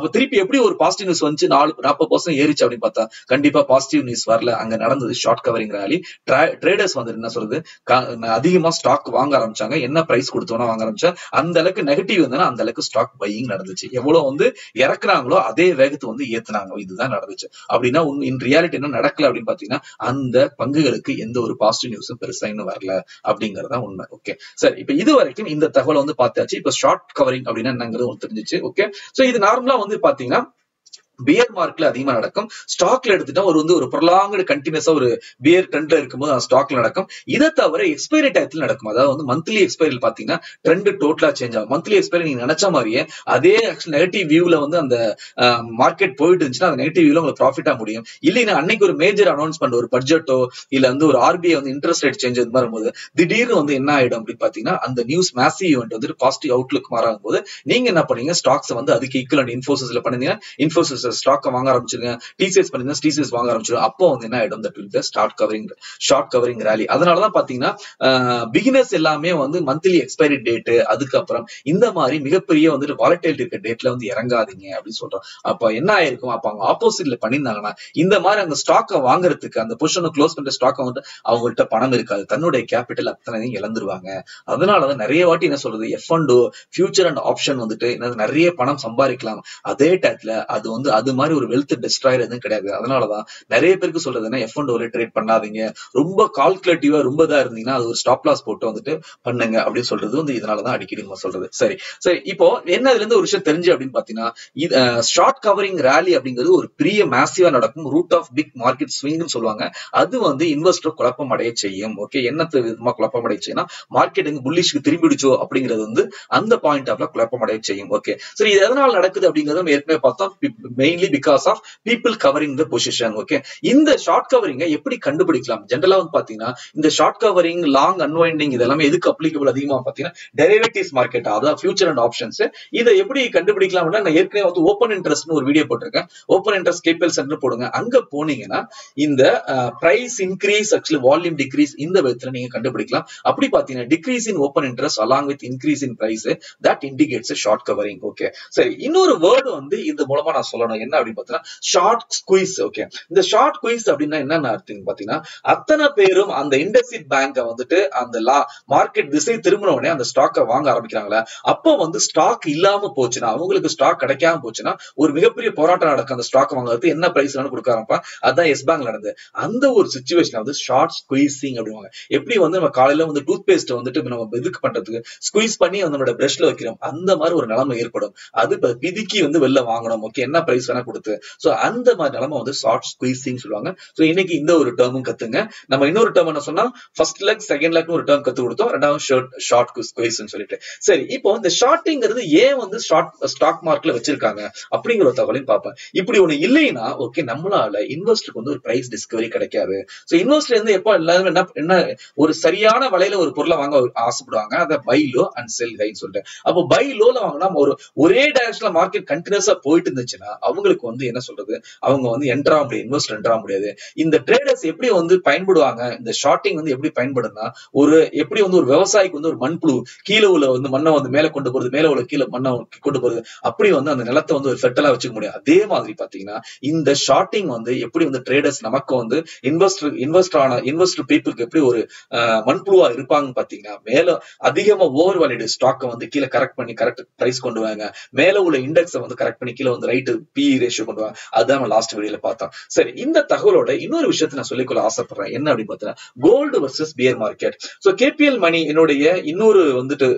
அப்ப திருப்பி எப்படி ஒரு பாசிட்டிவ் நியூஸ் வந்து நாலு நாற்பது பர்சன்ட் ஏறிச்சு அப்படின்னு பார்த்தா கண்டிப்பா பாசிட்டிவ் நியூஸ் வரல அங்க நடந்தது ஷார்ட் கவரிங் ரேலி ட்ரேடர்ஸ் வந்து என்ன சொல்றது அதிகமா ஸ்டாக் வாங்க ஆரம்பிச்சாங்க என்ன பிரைஸ் கொடுத்தோம்னா வாங்க ஆரம்பிச்சா அந்த அளவுக்கு நெகட்டிவ் இருந்ததுன்னா அந்த அளவுக்கு ஸ்டாக் பையிங் நடந்துச்சு எவ்வளவு வந்து இறக்குறாங்களோ அதே வேகத்தை வந்து ஏத்துனாங்க இதுதான் நடந்துச்சு அப்படின்னா இன் ரியாலிட்டி என்ன நடக்கல அப்படின்னு பாத்தீங்கன்னா அந்த பங்குகளுக்கு எந்த ஒரு பாசிட்டிவ் நியூஸும் பெருசா இன்னும் வரல அப்படிங்கறதா உண்மை ஓகே சரி இப்ப இது வரைக்கும் இந்த தகவலை வந்து பார்த்தாச்சு இப்ப ஷார்ட் கவரிங் அப்படின்னா என்னங்கிறது உங்களுக்கு தெரிஞ்சிச்சு ஓகே சோ இது நார்மலா வந்து பாத்தீங்கன்னா பியர் மார்க்ல அதிகமா நடக்கும் ஸ்டாக்ல எடுத்துட்டா ஒரு வந்து ஒரு ப்ரொலாங்டு கண்டினியூஸா ஒரு பியர் ட்ரெண்ட்ல இருக்கும்போது அந்த ஸ்டாக்ல நடக்கும் இதை தவிர எக்ஸ்பைரி டயத்துல நடக்கும் அதாவது வந்து மந்த்லி எக்ஸ்பைரி பாத்தீங்கன்னா ட்ரெண்ட் டோட்டலா சேஞ்ச் ஆகும் மந்த்லி எக்ஸ்பைரி நீங்க நினைச்ச மாதிரியே அதே நெகட்டிவ் வியூல வந்து அந்த மார்க்கெட் போயிட்டு இருந்துச்சுன்னா அந்த நெகட்டிவ் வியூல உங்களுக்கு ப்ராஃபிட்டா முடியும் இல்லைன்னா அன்னைக்கு ஒரு மேஜர் அனௌன்ஸ்மெண்ட் ஒரு பட்ஜெட்டோ இல்ல வந்து ஒரு ஆர்பிஐ வந்து இன்ட்ரெஸ்ட் ரேட் சேஞ்ச் இது வரும்போது திடீர்னு வந்து என்ன ஆயிடும் அப்படின்னு பாத்தீங்கன்னா அந்த நியூஸ் மேசிவ் ஈவெண்ட் வந்து பாசிட்டிவ் அவுட்லுக் மாறும் போது நீங்க என்ன பண்ணீங்க ஸ்டாக்ஸ் வந்து அதுக்கு ஈக்குவல் இன்ஃபோசிஸ்ல பண்ணீங்க இன்ஃபோசிஸ் ஸ்டாக் வாங்க ஆரம்பிச்சிருங்க டிசிஎஸ் பண்ணீங்க டிசிஎஸ் வாங்க ஆரம்பிச்சிருங்க அப்போ வந்து என்ன ஆயிடும் that start covering short covering rally அதனாலதான் பாத்தீங்கன்னா பிகினர்ஸ் எல்லாமே வந்து மந்த்லி எக்ஸ்பைரி டேட் அதுக்கப்புறம் இந்த மாதிரி மிகப்பெரிய வந்துட்டு வாலட்டைல் இருக்க டேட்ல வந்து இறங்காதீங்க அப்படின்னு சொல்றோம் அப்ப என்ன ஆயிருக்கும் அப்ப அவங்க ஆப்போசிட்ல பண்ணியிருந்தாங்கன்னா இந்த மாதிரி அந்த ஸ்டாக்கை வாங்குறதுக்கு அந்த பொசிஷனை க்ளோஸ் பண்ற ஸ்டாக்கை வந்து அவங்கள்ட்ட பணம் இருக்காது தன்னுடைய கேபிட்டல் அத்தனையும் இழந்துருவாங்க அதனாலதான் நிறைய வாட்டி என்ன சொல்றது F and future and option வந்துட்டு நிறைய பணம் சம்பாதிக்கலாம் அதே டயத்துல அது வந்து அது மாதிரி ஒரு வெல்த் டெஸ்ட்ராயர் எதுவும் கிடையாது அதனாலதான் நிறைய பேருக்கு சொல்றது என்ன எஃப் அண்ட் ஓல ட்ரேட் பண்ணாதீங்க ரொம்ப கால்குலேட்டிவா ரொம்ப இதா இருந்தீங்கன்னா அது ஒரு ஸ்டாப் லாஸ் போட்டு வந்துட்டு பண்ணுங்க அப்படின்னு சொல்றது வந்து இதனாலதான் அடிக்கடி நம்ம சொல்றது சரி சரி இப்போ என்ன இதுல இருந்து ஒரு விஷயம் தெரிஞ்சு அப்படின்னு பாத்தீங்கன்னா ஷார்ட் கவரிங் ரேலி அப்படிங்கிறது ஒரு பெரிய மேசிவா நடக்கும் ரூட் ஆஃப் பிக் மார்க்கெட் ஸ்விங்னு சொல்லுவாங்க அது வந்து இன்வெஸ்டர் குழப்பம் அடைய செய்யும் ஓகே என்னத்து விதமா குழப்பம் அடைய செய்யும் மார்க்கெட் எங்க புல்லிஷ்க்கு திரும்பிடுச்சோ அப்படிங்கிறது வந்து அந்த பாயிண்ட் ஆஃப்ல குழப்பம் அடைய செய்யும் ஓகே சரி இது எதனால நடக்குது அப்படிங்கறத நம்ம ஏற்கனவே பார்த்தோம் mainly because of people covering the position okay இந்த ஷார்ட் கவரிங்க எப்படி கண்டுபிடிக்கலாம் ஜென்ரலா வந்து பாத்தீங்கன்னா இந்த ஷார்ட் கவரிங் லாங் அன்வைண்டிங் இதெல்லாமே எதுக்கு அப்ளிகபிள் அதிகமா பாத்தீங்கன்னா டெரிவேட்டிவ்ஸ் மார்க்கெட் அதாவது ஃபியூச்சர் அண்ட் ஆப்ஷன்ஸ் இதை எப்படி கண்டுபிடிக்கலாம் நான் ஏற்கனவே வந்து ஓப்பன் இன்ட்ரெஸ்ட் ஒரு வீடியோ போட்டிருக்கேன் ஓப்பன் இன்ட்ரெஸ்ட் கேபிஎல் சென்டர் போடுங்க அங்க போனீங்கன்னா இந்த price increase actually volume decrease இந்த விதத்துல நீங்க கண்டுபிடிக்கலாம் அப்படி பாத்தீங்கன்னா decrease in open interest along with increase in price that indicates short covering okay சரி இன்னொரு வேர்டு வந்து இந்த மூலமா நான் சொல்லணும் என்ன அப்படின்னு பாத்தீங்கன்னா ஷார்ட் ஸ்குயிஸ் ஓகே இந்த ஷார்ட் குயிஸ் அப்படின்னா என்னென்ன அர்த்தம் பாத்தீங்கன்னா அத்தனை பேரும் அந்த இண்டஸ்இட் பேங்க வந்துட்டு அந்த லா மார்க்கெட் திசை திரும்பின உடனே அந்த ஸ்டாக்கை வாங்க ஆரம்பிக்கிறாங்களா அப்போ வந்து ஸ்டாக் இல்லாம போச்சுன்னா அவங்களுக்கு ஸ்டாக் கிடைக்காம போச்சுன்னா ஒரு மிகப்பெரிய போராட்டம் நடக்கும் அந்த ஸ்டாக் வாங்குறது என்ன பிரைஸ் கொடுக்க ஆரம்பிப்பா அதான் எஸ் பேங்க் நடந்தது அந்த ஒரு சுச்சுவேஷன் வந்து ஷார்ட் ஸ்குயிசிங் அப்படிவாங்க எப்படி வந்து நம்ம காலையில வந்து டூத் பேஸ்ட் வந்துட்டு நம்ம இதுக்கு பண்றதுக்கு ஸ்குயிஸ் பண்ணி நம்மளோட பிரஷ்ல வைக்கிறோம் அந்த மாதிரி ஒரு நிலைமை ஏற்படும் அது பிதிக்கி வந்து வெளில வாங்கணும் ஓகே என்ன பிரைஸ் வேணா கொடுத்து சோ அந்த மாதிரி நிலைமை வந்து ஷார்ட் ஸ்குயிசிங் சொல்லுவாங்க சோ இன்னைக்கு இந்த ஒரு டேர்மும் கத்துங்க நம்ம இன்னொரு டேர்ம் என்ன சொன்னா ஃபர்ஸ்ட் லெக் செகண்ட் லெக் ஒரு டேர்ம் கத்து கொடுத்தோம் ரெண்டாவது ஷார்ட் ஷார்ட் ஸ்குயிஸ் சொல்லிட்டு சரி இப்போ இந்த ஷார்ட்டிங்கிறது ஏன் வந்து ஷார்ட் ஸ்டாக் மார்க்ல வச்சிருக்காங்க அப்படிங்கிற ஒரு தகவலையும் பார்ப்பேன் இப்படி ஒண்ணு இல்லைன்னா ஓகே நம்மளால இன்வெஸ்டருக்கு வந்து ஒரு பிரைஸ் டிஸ்கவரி கிடைக்காது சோ இன்வெஸ்டர் வந்து எப்போ எல்லாரும் என்ன என்ன ஒரு சரியான விலையில ஒரு பொருளை வாங்க ஆசைப்படுவாங்க அதை பை லோ அண்ட் செல் ஹைன்னு சொல்லிட்டு அப்போ பை லோல வாங்கினா ஒரு ஒரே டைரக்ஷன்ல மார்க்கெட் கண்டினியூஸா போயிட்டு இருந்துச்சுன்னா அவங்களுக்கு வந்து என்ன சொல்றது அவங்க வந்து என்ட்ரா முடியாது இன்வெஸ்ட் என்ட்ரா முடியாது இந்த ட்ரேடர்ஸ் எப்படி வந்து பயன்படுவாங்க இந்த ஷார்ட்டிங் வந்து எப்படி பயன்படுனா ஒரு எப்படி வந்து ஒரு விவசாயிக்கு வந்து ஒரு மண்புழு கீழே உள்ள வந்து மண்ணை வந்து மேல கொண்டு போறது மேல உள்ள கீழே மண்ணை கொண்டு போறது அப்படி வந்து அந்த நிலத்தை வந்து ஒரு ஃபெர்டலா வச்சுக்க முடியும் அதே மாதிரி பாத்தீங்கன்னா இந்த ஷார்ட்டிங் வந்து எப்படி வந்து ட்ரேடர்ஸ் நமக்கு வந்து இன்வெஸ்டர் இன்வெஸ்டர் ஆன இன்வெஸ்டர் பீப்புளுக்கு எப்படி ஒரு மண்புழுவா இருப்பாங்க பாத்தீங்கன்னா மேல அதிகமா ஓவர் வேலிடு ஸ்டாக்கை வந்து கீழே கரெக்ட் பண்ணி கரெக்ட் பிரைஸ் கொண்டு வாங்க மேல உள்ள இண்டெக்ஸை வந்து கரெக்ட் பண்ணி கீழே வந்து ரைட்டு பி ரேஷியோ கொண்டு வாங்க அதுதான் நம்ம லாஸ்ட் வீடியோல பார்த்தோம் சரி இந்த தகவலோட இன்னொரு விஷயத்தை நான் சொல்லிக்கொள்ள ஆசைப்படுறேன் என்ன அப்படின்னு பார்த்தீங்கன்னா gold versus bear market so KPL money என்னுடைய இன்னொரு வந்துட்டு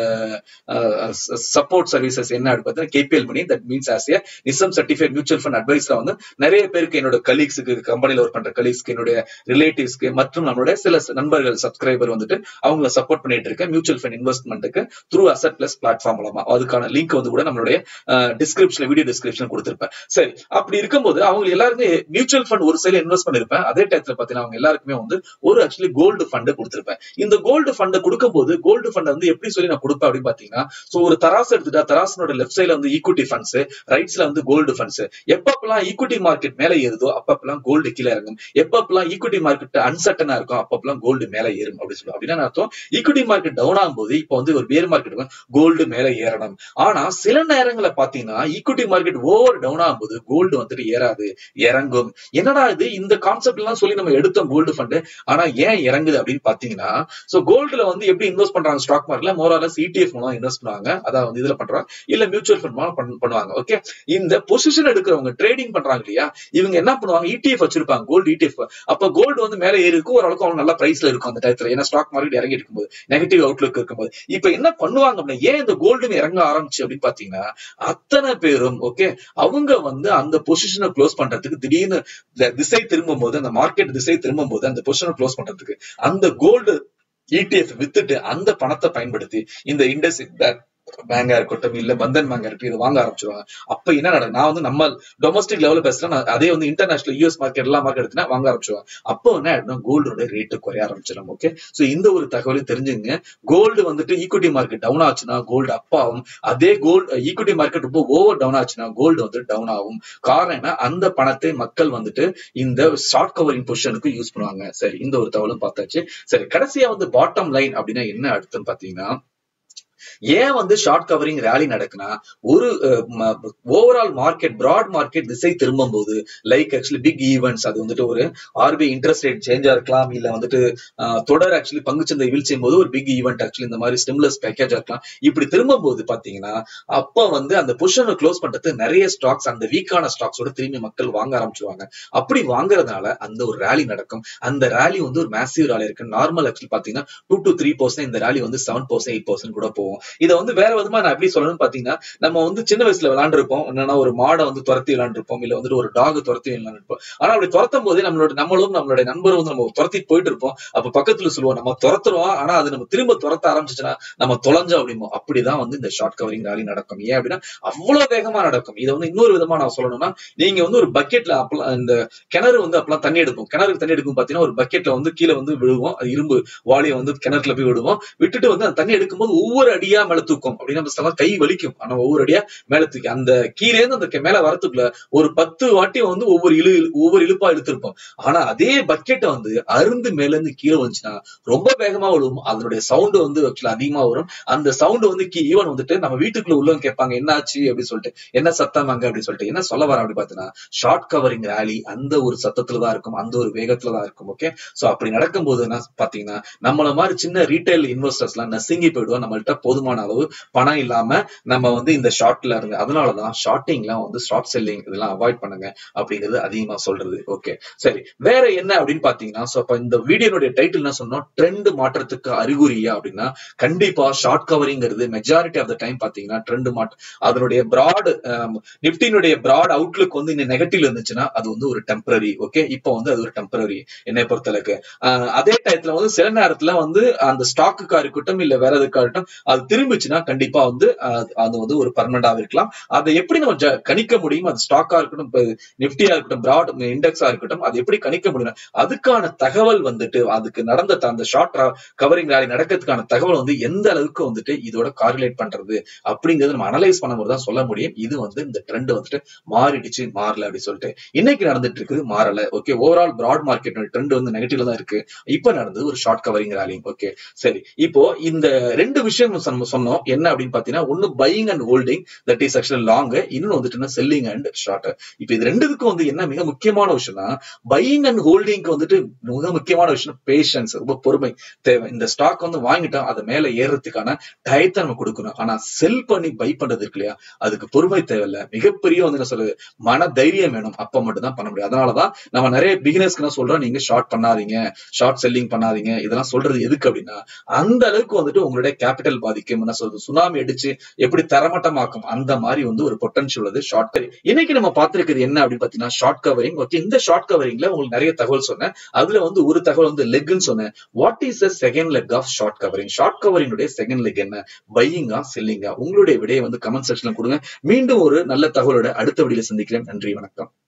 சப்போர்ட் சர்வீசஸ் என்ன அப்படின்னு பார்த்தீங்கன்னா KPL money that means as a NISM certified mutual fund அட்வைஸ்ல வந்து நிறைய பேருக்கு என்னோட கலீக்ஸுக்கு கம்பெனில ஒர்க் பண்ற கலீக்ஸ்க்கு என்னுடைய ரிலேட்டிவ்ஸ்க்கு மற்றும் நம்மளுடைய சில நண்பர்கள் சப்ஸ்கிரைபர் வந்துட்டு அவங்கள சப்போர்ட் பண்ணிட்டு இருக்கேன் மியூச்சுவல் ஃபண்ட் இன்வெஸ்ட்மெண்ட்டுக்கு த்ரூ அசட் பிளஸ் பிளாட்ஃபார்ம் மூலமா அதுக்கான லிங்க் வந்து கூட நம்மளுடைய டிஸ்கிரிப்ஷன் வீடியோ டிஸ்கிரிப்ஷன் கொடுத்துருக்கேன் கொடுத்திருப்பேன் சரி அப்படி இருக்கும்போது அவங்க எல்லாருமே மியூச்சுவல் ஃபண்ட் ஒரு சைடு இன்வெஸ்ட் பண்ணிருப்பேன் அதே டயத்துல பாத்தீங்கன்னா அவங்க எல்லாருக்குமே வந்து ஒரு ஆக்சுவலி கோல்டு ஃபண்ட் கொடுத்திருப்பேன் இந்த கோல்டு ஃபண்ட் கொடுக்கும்போது கோல்டு ஃபண்ட் வந்து எப்படி சொல்லி நான் கொடுப்பேன் அப்படின்னு பாத்தீங்கன்னா சோ ஒரு தராசு எடுத்துட்டா தராசனோட லெஃப்ட் சைடுல வந்து ஈக்விட்டி ஃபண்ட்ஸ் ரைட்ஸ்ல வந்து கோல்டு ஃபண்ட்ஸ் எப்பப்பெல்லாம் ஈக்விட்டி மார்க்கெட் மேல ஏறுதோ அப்பப்பெல்லாம் கோல்டு கீழே இறங்கும் எப்பப்பெல்லாம் ஈக்விட்டி மார்க்கெட் அன்சர்டனா இருக்கும் அப்பப்பெல்லாம் கோல்டு மேல ஏறும் அப்படின்னு சொல்லுவோம் அப்படின்னா அர்த்தம் ஈக்விட்டி மார்க்கெட் டவுன் ஆகும்போது இப்போ வந்து ஒரு பேர் மார்க்கெட் கோல்டு மேல ஏறணும் ஆனா சில நேரங்கள்ல பாத்தீங்கன்னா ஈக்விட்டி மார்க்கெட் ஓவர் டவுன் ஆகும்போது கோல்டு வந்துட்டு ஏறாது இறங்கும் என்னடா இது இந்த கான்செப்ட் எல்லாம் சொல்லி நம்ம எடுத்தோம் கோல்டு ஃபண்ட் ஆனா ஏன் இறங்குது அப்படின்னு பாத்தீங்கன்னா சோ கோல்டுல வந்து எப்படி இன்வெஸ்ட் பண்றாங்க ஸ்டாக் மார்க்கெட்ல மோராலஸ் இடிஎஃப் மூலம் இன்வெஸ்ட் பண்ணுவாங்க அதாவது வந்து இதுல பண்றாங்க இல்ல மியூச்சுவல் ஃபண்ட் மூலம் பண்ண- பண்ணுவாங்க ஓகே இந்த பொசிஷன் எடுக்கிறவங்க ட்ரேடிங் பண்றாங்க இல்லையா இவங்க என்ன பண்ணுவாங்க இடிஎஃப் வச்சிருப்பாங்க கோல்டு இடிஎஃப் அப்ப கோல்டு வந்து மேல ஏறி இருக்கும் ஓரளவுக்கு அவங்க நல்ல பிரைஸ்ல இருக்கும் அந்த டயத்துல ஏன்னா ஸ்டாக் மார்க்கெட் இறங்கி இருக்கும்போது நெகட்டிவ் அவுட்லுக் இருக்கும்போது இப்ப என்ன பண்ணுவாங்க அப்படின்னா ஏன் இந்த கோல்டு இறங்க ஆரம்பிச்சு அப்படின்னு பாத்தீங்கன்னா அத்தனை பேரும் ஓகே அவங்க வந்து அந்த பொசிஷனை க்ளோஸ் பண்றதுக்கு திடீர்னு இந்த திசை திரும்பும் போது அந்த மார்க்கெட் திசை திரும்பும் போது அந்த பொசிஷனை க்ளோஸ் பண்றதுக்கு அந்த கோல்டு இடிஎஃப் வித்துட்டு அந்த பணத்தை பயன்படுத்தி இந்த இண்டஸ் பேங்கா இருக்கட்டும் இல்ல பந்தன் பேங்கா இருக்கட்டும் இதை வாங்க ஆரம்பிச்சிருவாங்க அப்ப என்ன நடக்கும் நான் வந்து நம்ம டொமஸ்டிக் லெவல்ல பேசுறேன் நான் அதே வந்து இன்டர்நேஷனல் யூஎஸ் மார்க்கெட் எல்லா மார்க்கெட் எடுத்துனா வாங்க ஆரம்பிச்சிருவாங்க அப்போ என்ன ஆயிடும் கோல்டோட ரேட்டு குறைய ஆரம்பிச்சிடும் ஓகே சோ இந்த ஒரு தகவலை தெரிஞ்சுங்க கோல்டு வந்துட்டு ஈக்விட்டி மார்க்கெட் டவுன் ஆச்சுன்னா கோல்டு அப் ஆகும் அதே கோல்டு ஈக்விட்டி மார்க்கெட் ரொம்ப ஓவர் டவுன் ஆச்சுன்னா கோல்டு வந்து டவுன் ஆகும் காரணம் என்ன அந்த பணத்தை மக்கள் வந்துட்டு இந்த ஷார்ட் கவரிங் பொசிஷனுக்கு யூஸ் பண்ணுவாங்க சரி இந்த ஒரு தகவலும் பார்த்தாச்சு சரி கடைசியா வந்து பாட்டம் லைன் அப்படின்னா என்ன அர்த்தம் பாத்தீங்கன்னா ஏன் வந்து ஷார்ட் கவரிங் ரேலி நடக்குன்னா ஒரு ஓவரால் மார்க்கெட் பிராட் மார்க்கெட் திசை திரும்பும் போது லைக் ஆக்சுவலி பிக் ஈவெண்ட்ஸ் அது வந்துட்டு ஒரு ஆர்பிஐ இன்ட்ரெஸ்ட் ரேட் சேஞ்சா இருக்கலாம் இல்ல வந்துட்டு அஹ், தொடர் ஆக்சுவலி பங்குச்சந்தை வீழ்ச்சியும் போது ஒரு பிக் ஈவெண்ட் ஆக்சுவலி இந்த மாதிரி ஸ்டிமுலஸ் பேக்கேஜா இருக்கலாம் இப்படி திரும்பும் போது பாத்தீங்கன்னா அப்ப வந்து அந்த பொசிஷனை க்ளோஸ் பண்றது நிறைய ஸ்டாக்ஸ் அந்த வீக்கான ஸ்டாக்ஸோட திரும்பி மக்கள் வாங்க ஆரம்பிச்சுவாங்க அப்படி வாங்குறதுனால அந்த ஒரு ரேலி நடக்கும் அந்த ரேலி வந்து ஒரு மேசிவ் ரேலி இருக்கு நார்மல் ஆக்சுவலி பாத்தீங்கன்னா டூ டு த்ரீ பர்சன்ட் இந்த ரேலி வந்து செவன் பர்சன்ட் எயிட் பர்சன்ட் கூட போகும் இதை வந்து வேற விதமா நான் எப்படி சொல்லணும்னு பாத்தீங்கன்னா நம்ம வந்து சின்ன வயசுல விளையாண்டுருப்போம் என்னன்னா ஒரு மாடை வந்து துரத்தி விளையாண்டுருப்போம் இல்ல வந்துட்டு ஒரு டாக் துரத்தி விளையாண்டுருப்போம் ஆனா அப்படி துரத்தும் போதே நம்மளோட நம்மளும் நம்மளுடைய நண்பரும் வந்து நம்ம துரத்திட்டு போயிட்டு இருப்போம் அப்ப பக்கத்துல சொல்லுவோம் நம்ம துரத்துறோம் ஆனா அது நம்ம திரும்ப துரத்த ஆரம்பிச்சுச்சுன்னா நம்ம தொலைஞ்சோம் அப்படிமோ அப்படிதான் வந்து இந்த ஷார்ட் கவரிங் ராலி நடக்கும் ஏன் அப்படின்னா அவ்வளவு வேகமா நடக்கும் இதை வந்து இன்னொரு விதமா நான் சொல்லணும்னா நீங்க வந்து ஒரு பக்கெட்ல அப்பெல்லாம் இந்த கிணறு வந்து அப்பெல்லாம் தண்ணி எடுப்போம் கிணறுக்கு தண்ணி எடுக்கும் பாத்தீங்கன்னா ஒரு பக்கெட்ல வந்து கீழே வந்து விழுவோம் அது இரும்பு வாளியை வந்து கிணறுல போய் விடுவோம் விட்டுட்டு வந்து அந்த தண்ணி எடுக்கும்போது ஒவ்வொரு அடியா மேல தூக்கும் அப்படின்னு நம்ம சொல்லலாம் கை வலிக்கும் ஆனா ஒவ்வொரு அடியா மேல தூக்கி அந்த கீழே இருந்து அந்த கே- மேல வரத்துக்குள்ள ஒரு பத்து வாட்டி வந்து ஒவ்வொரு இழு ஒவ்வொரு இழுப்பா இழுத்திருப்போம் ஆனா அதே பக்கெட்டை வந்து அருந்து மேல இருந்து கீழே வந்துச்சுன்னா ரொம்ப வேகமா விழுவும் அதனுடைய சவுண்ட் வந்து actually அதிகமா வரும் அந்த சவுண்ட் வந்து ஈவன் வந்துட்டு நம்ம வீட்டுக்குள்ள உள்ளவங்க கேட்பாங்க என்ன ஆச்சு அப்படின்னு சொல்லிட்டு என்ன சத்தம் அங்க அப்படின்னு சொல்லிட்டு என்ன சொல்ல வரேன் அப்படி பார்த்தீங்கன்னா ஷார்ட் கவரிங் ரேலி அந்த ஒரு சத்தத்துல தான் இருக்கும் அந்த ஒரு வேகத்துல தான் இருக்கும் ஓகே சோ அப்படி நடக்கும்போது என்ன பாத்தீங்கன்னா நம்மள மாதிரி சின்ன ரீட்டைல் இன்வெஸ்டர்ஸ் எல்லாம் நசுங்கி போயிடுவோம் நம்மள்ட்ட போதுமான அளவு பணம் இல்லாம நம்ம வந்து இந்த ஷார்ட்ல இருந்து அதனாலதான் ஷார்ட்டிங்லாம் வந்து ஷார்ட் செல்லிங் இதெல்லாம் அவாய்ட் பண்ணுங்க அப்படிங்கிறது அதிகமா சொல்றது ஓகே சரி வேற என்ன அப்படின்னு பாத்தீங்கன்னா சோ அப்ப இந்த வீடியோனுடைய டைட்டில் என்ன சொன்னோம் ட்ரெண்ட் மாற்றத்துக்கு அறிகுறியா அப்படின்னா கண்டிப்பா ஷார்ட் கவரிங்கிறது மெஜாரிட்டி ஆஃப் த டைம் பாத்தீங்கன்னா ட்ரெண்ட் மாற்ற அதனுடைய பிராட் நிப்டினுடைய பிராட் அவுட்லுக் வந்து இந்த நெகட்டிவ் இருந்துச்சுன்னா அது வந்து ஒரு டெம்பரரி ஓகே இப்போ வந்து அது ஒரு டெம்பரரி என்னை பொறுத்தளவுக்கு ஆஹ் அதே டயத்துல வந்து சில நேரத்துல வந்து அந்த ஸ்டாக்குக்கா இருக்கட்டும் இல்ல வேற எதுக்கா இருக்கட்டும் அது திரும்பிச்சுன்னா கண்டிப்பா வந்து ஆஹ் அது வந்து ஒரு பர்மனண்டாக இருக்கலாம் அதை எப்படி நம்ம ஜ- கணிக்க முடியும் அது ஸ்டாக்கா இருக்கட்டும் இப்ப நிப்டியா இருக்கட்டும் பிராட் இண்டெக்ஸா இருக்கட்டும் அது எப்படி கணிக்க முடியும் அதுக்கான தகவல் வந்துட்டு அதுக்கு நடந்த த- அந்த ஷார்ட் கவரிங் ரேலி நடக்கிறதுக்கான தகவல் வந்து எந்த அளவுக்கு வந்துட்டு இதோட காரிலேட் பண்றது அப்படிங்கறத நம்ம அனலைஸ் பண்ணும்போது தான் சொல்ல முடியும் இது வந்து இந்த ட்ரெண்ட் வந்துட்டு மாறிடுச்சு மாறல அப்படி சொல்லிட்டு இன்னைக்கு நடந்துட்டு இருக்குது மாறல okay overall broad market trend வந்து நெகட்டிவ்ல தான் இருக்கு இப்ப நடந்தது ஒரு ஷார்ட் கவரிங் ரேலி ஓகே சரி இப்போ இந்த ரெண்டு விஷயம் நம்ம சொன்னோம் என்ன அப்படின்னு பாத்தீங்கன்னா ஒன்னு buying and holding that is actually long இன்னொன்னு வந்துட்டு செல்லிங் அண்ட் ஷார்ட் இப்போ இது ரெண்டுக்கும் வந்து என்ன மிக முக்கியமான விஷயம்னா பையிங் அண்ட் ஹோல்டிங்க்கு வந்துட்டு மிக முக்கியமான விஷயம் பேஷன்ஸ் ரொம்ப பொறுமை தேவை இந்த ஸ்டாக் வந்து வாங்கிட்டோம் அது மேல ஏறுறதுக்கான டயத்தை நம்ம கொடுக்கணும் ஆனா செல் பண்ணி பை பண்றது இருக்கு இல்லையா அதுக்கு பொறுமை தேவையில்ல மிகப்பெரிய வந்து என்ன சொல்றது மன தைரியம் வேணும் அப்ப மட்டும் தான் பண்ண முடியும் அதனாலதான் நம்ம நிறைய பிகினர்ஸ்க்கு என்ன சொல்றோம் நீங்க ஷார்ட் பண்ணாதீங்க ஷார்ட் செல்லிங் பண்ணாதீங்க இதெல்லாம் சொல்றது எதுக்கு அப்படின்னா அந்த அளவுக்கு வந்துட்டு உங்களுடைய கேபிட்டல் பாதிக்கும் என்ன சொல்றது சுனாமி அடிச்சு எப்படி தரமட்டமாக்கும் அந்த மாதிரி வந்து ஒரு பொட்டன்ஷியல் வந்து ஷார்ட் இன்னைக்கு நம்ம பார்த்திருக்கிறது என்ன அப்படின்னு பாத்தீங்கன்னா ஷார்ட் கவரிங் ஓகே இந்த ஷார்ட் கவரிங்ல உங்களுக்கு நிறைய தகவல் சொன்னேன் அதுல வந்து ஒரு தகவல் வந்து லெக்னு சொன்னேன் what is the second leg of short covering short கவரிங்குடைய செகண்ட் லெக் என்ன பையிங்கா செல்லிங்கா உங்களுடைய விடையை வந்து கமெண்ட் செக்ஷன்ல கொடுங்க மீண்டும் ஒரு நல்ல தகவலோட அடுத்த வீடியோல சந்திக்கிறேன் நன்றி வணக்கம்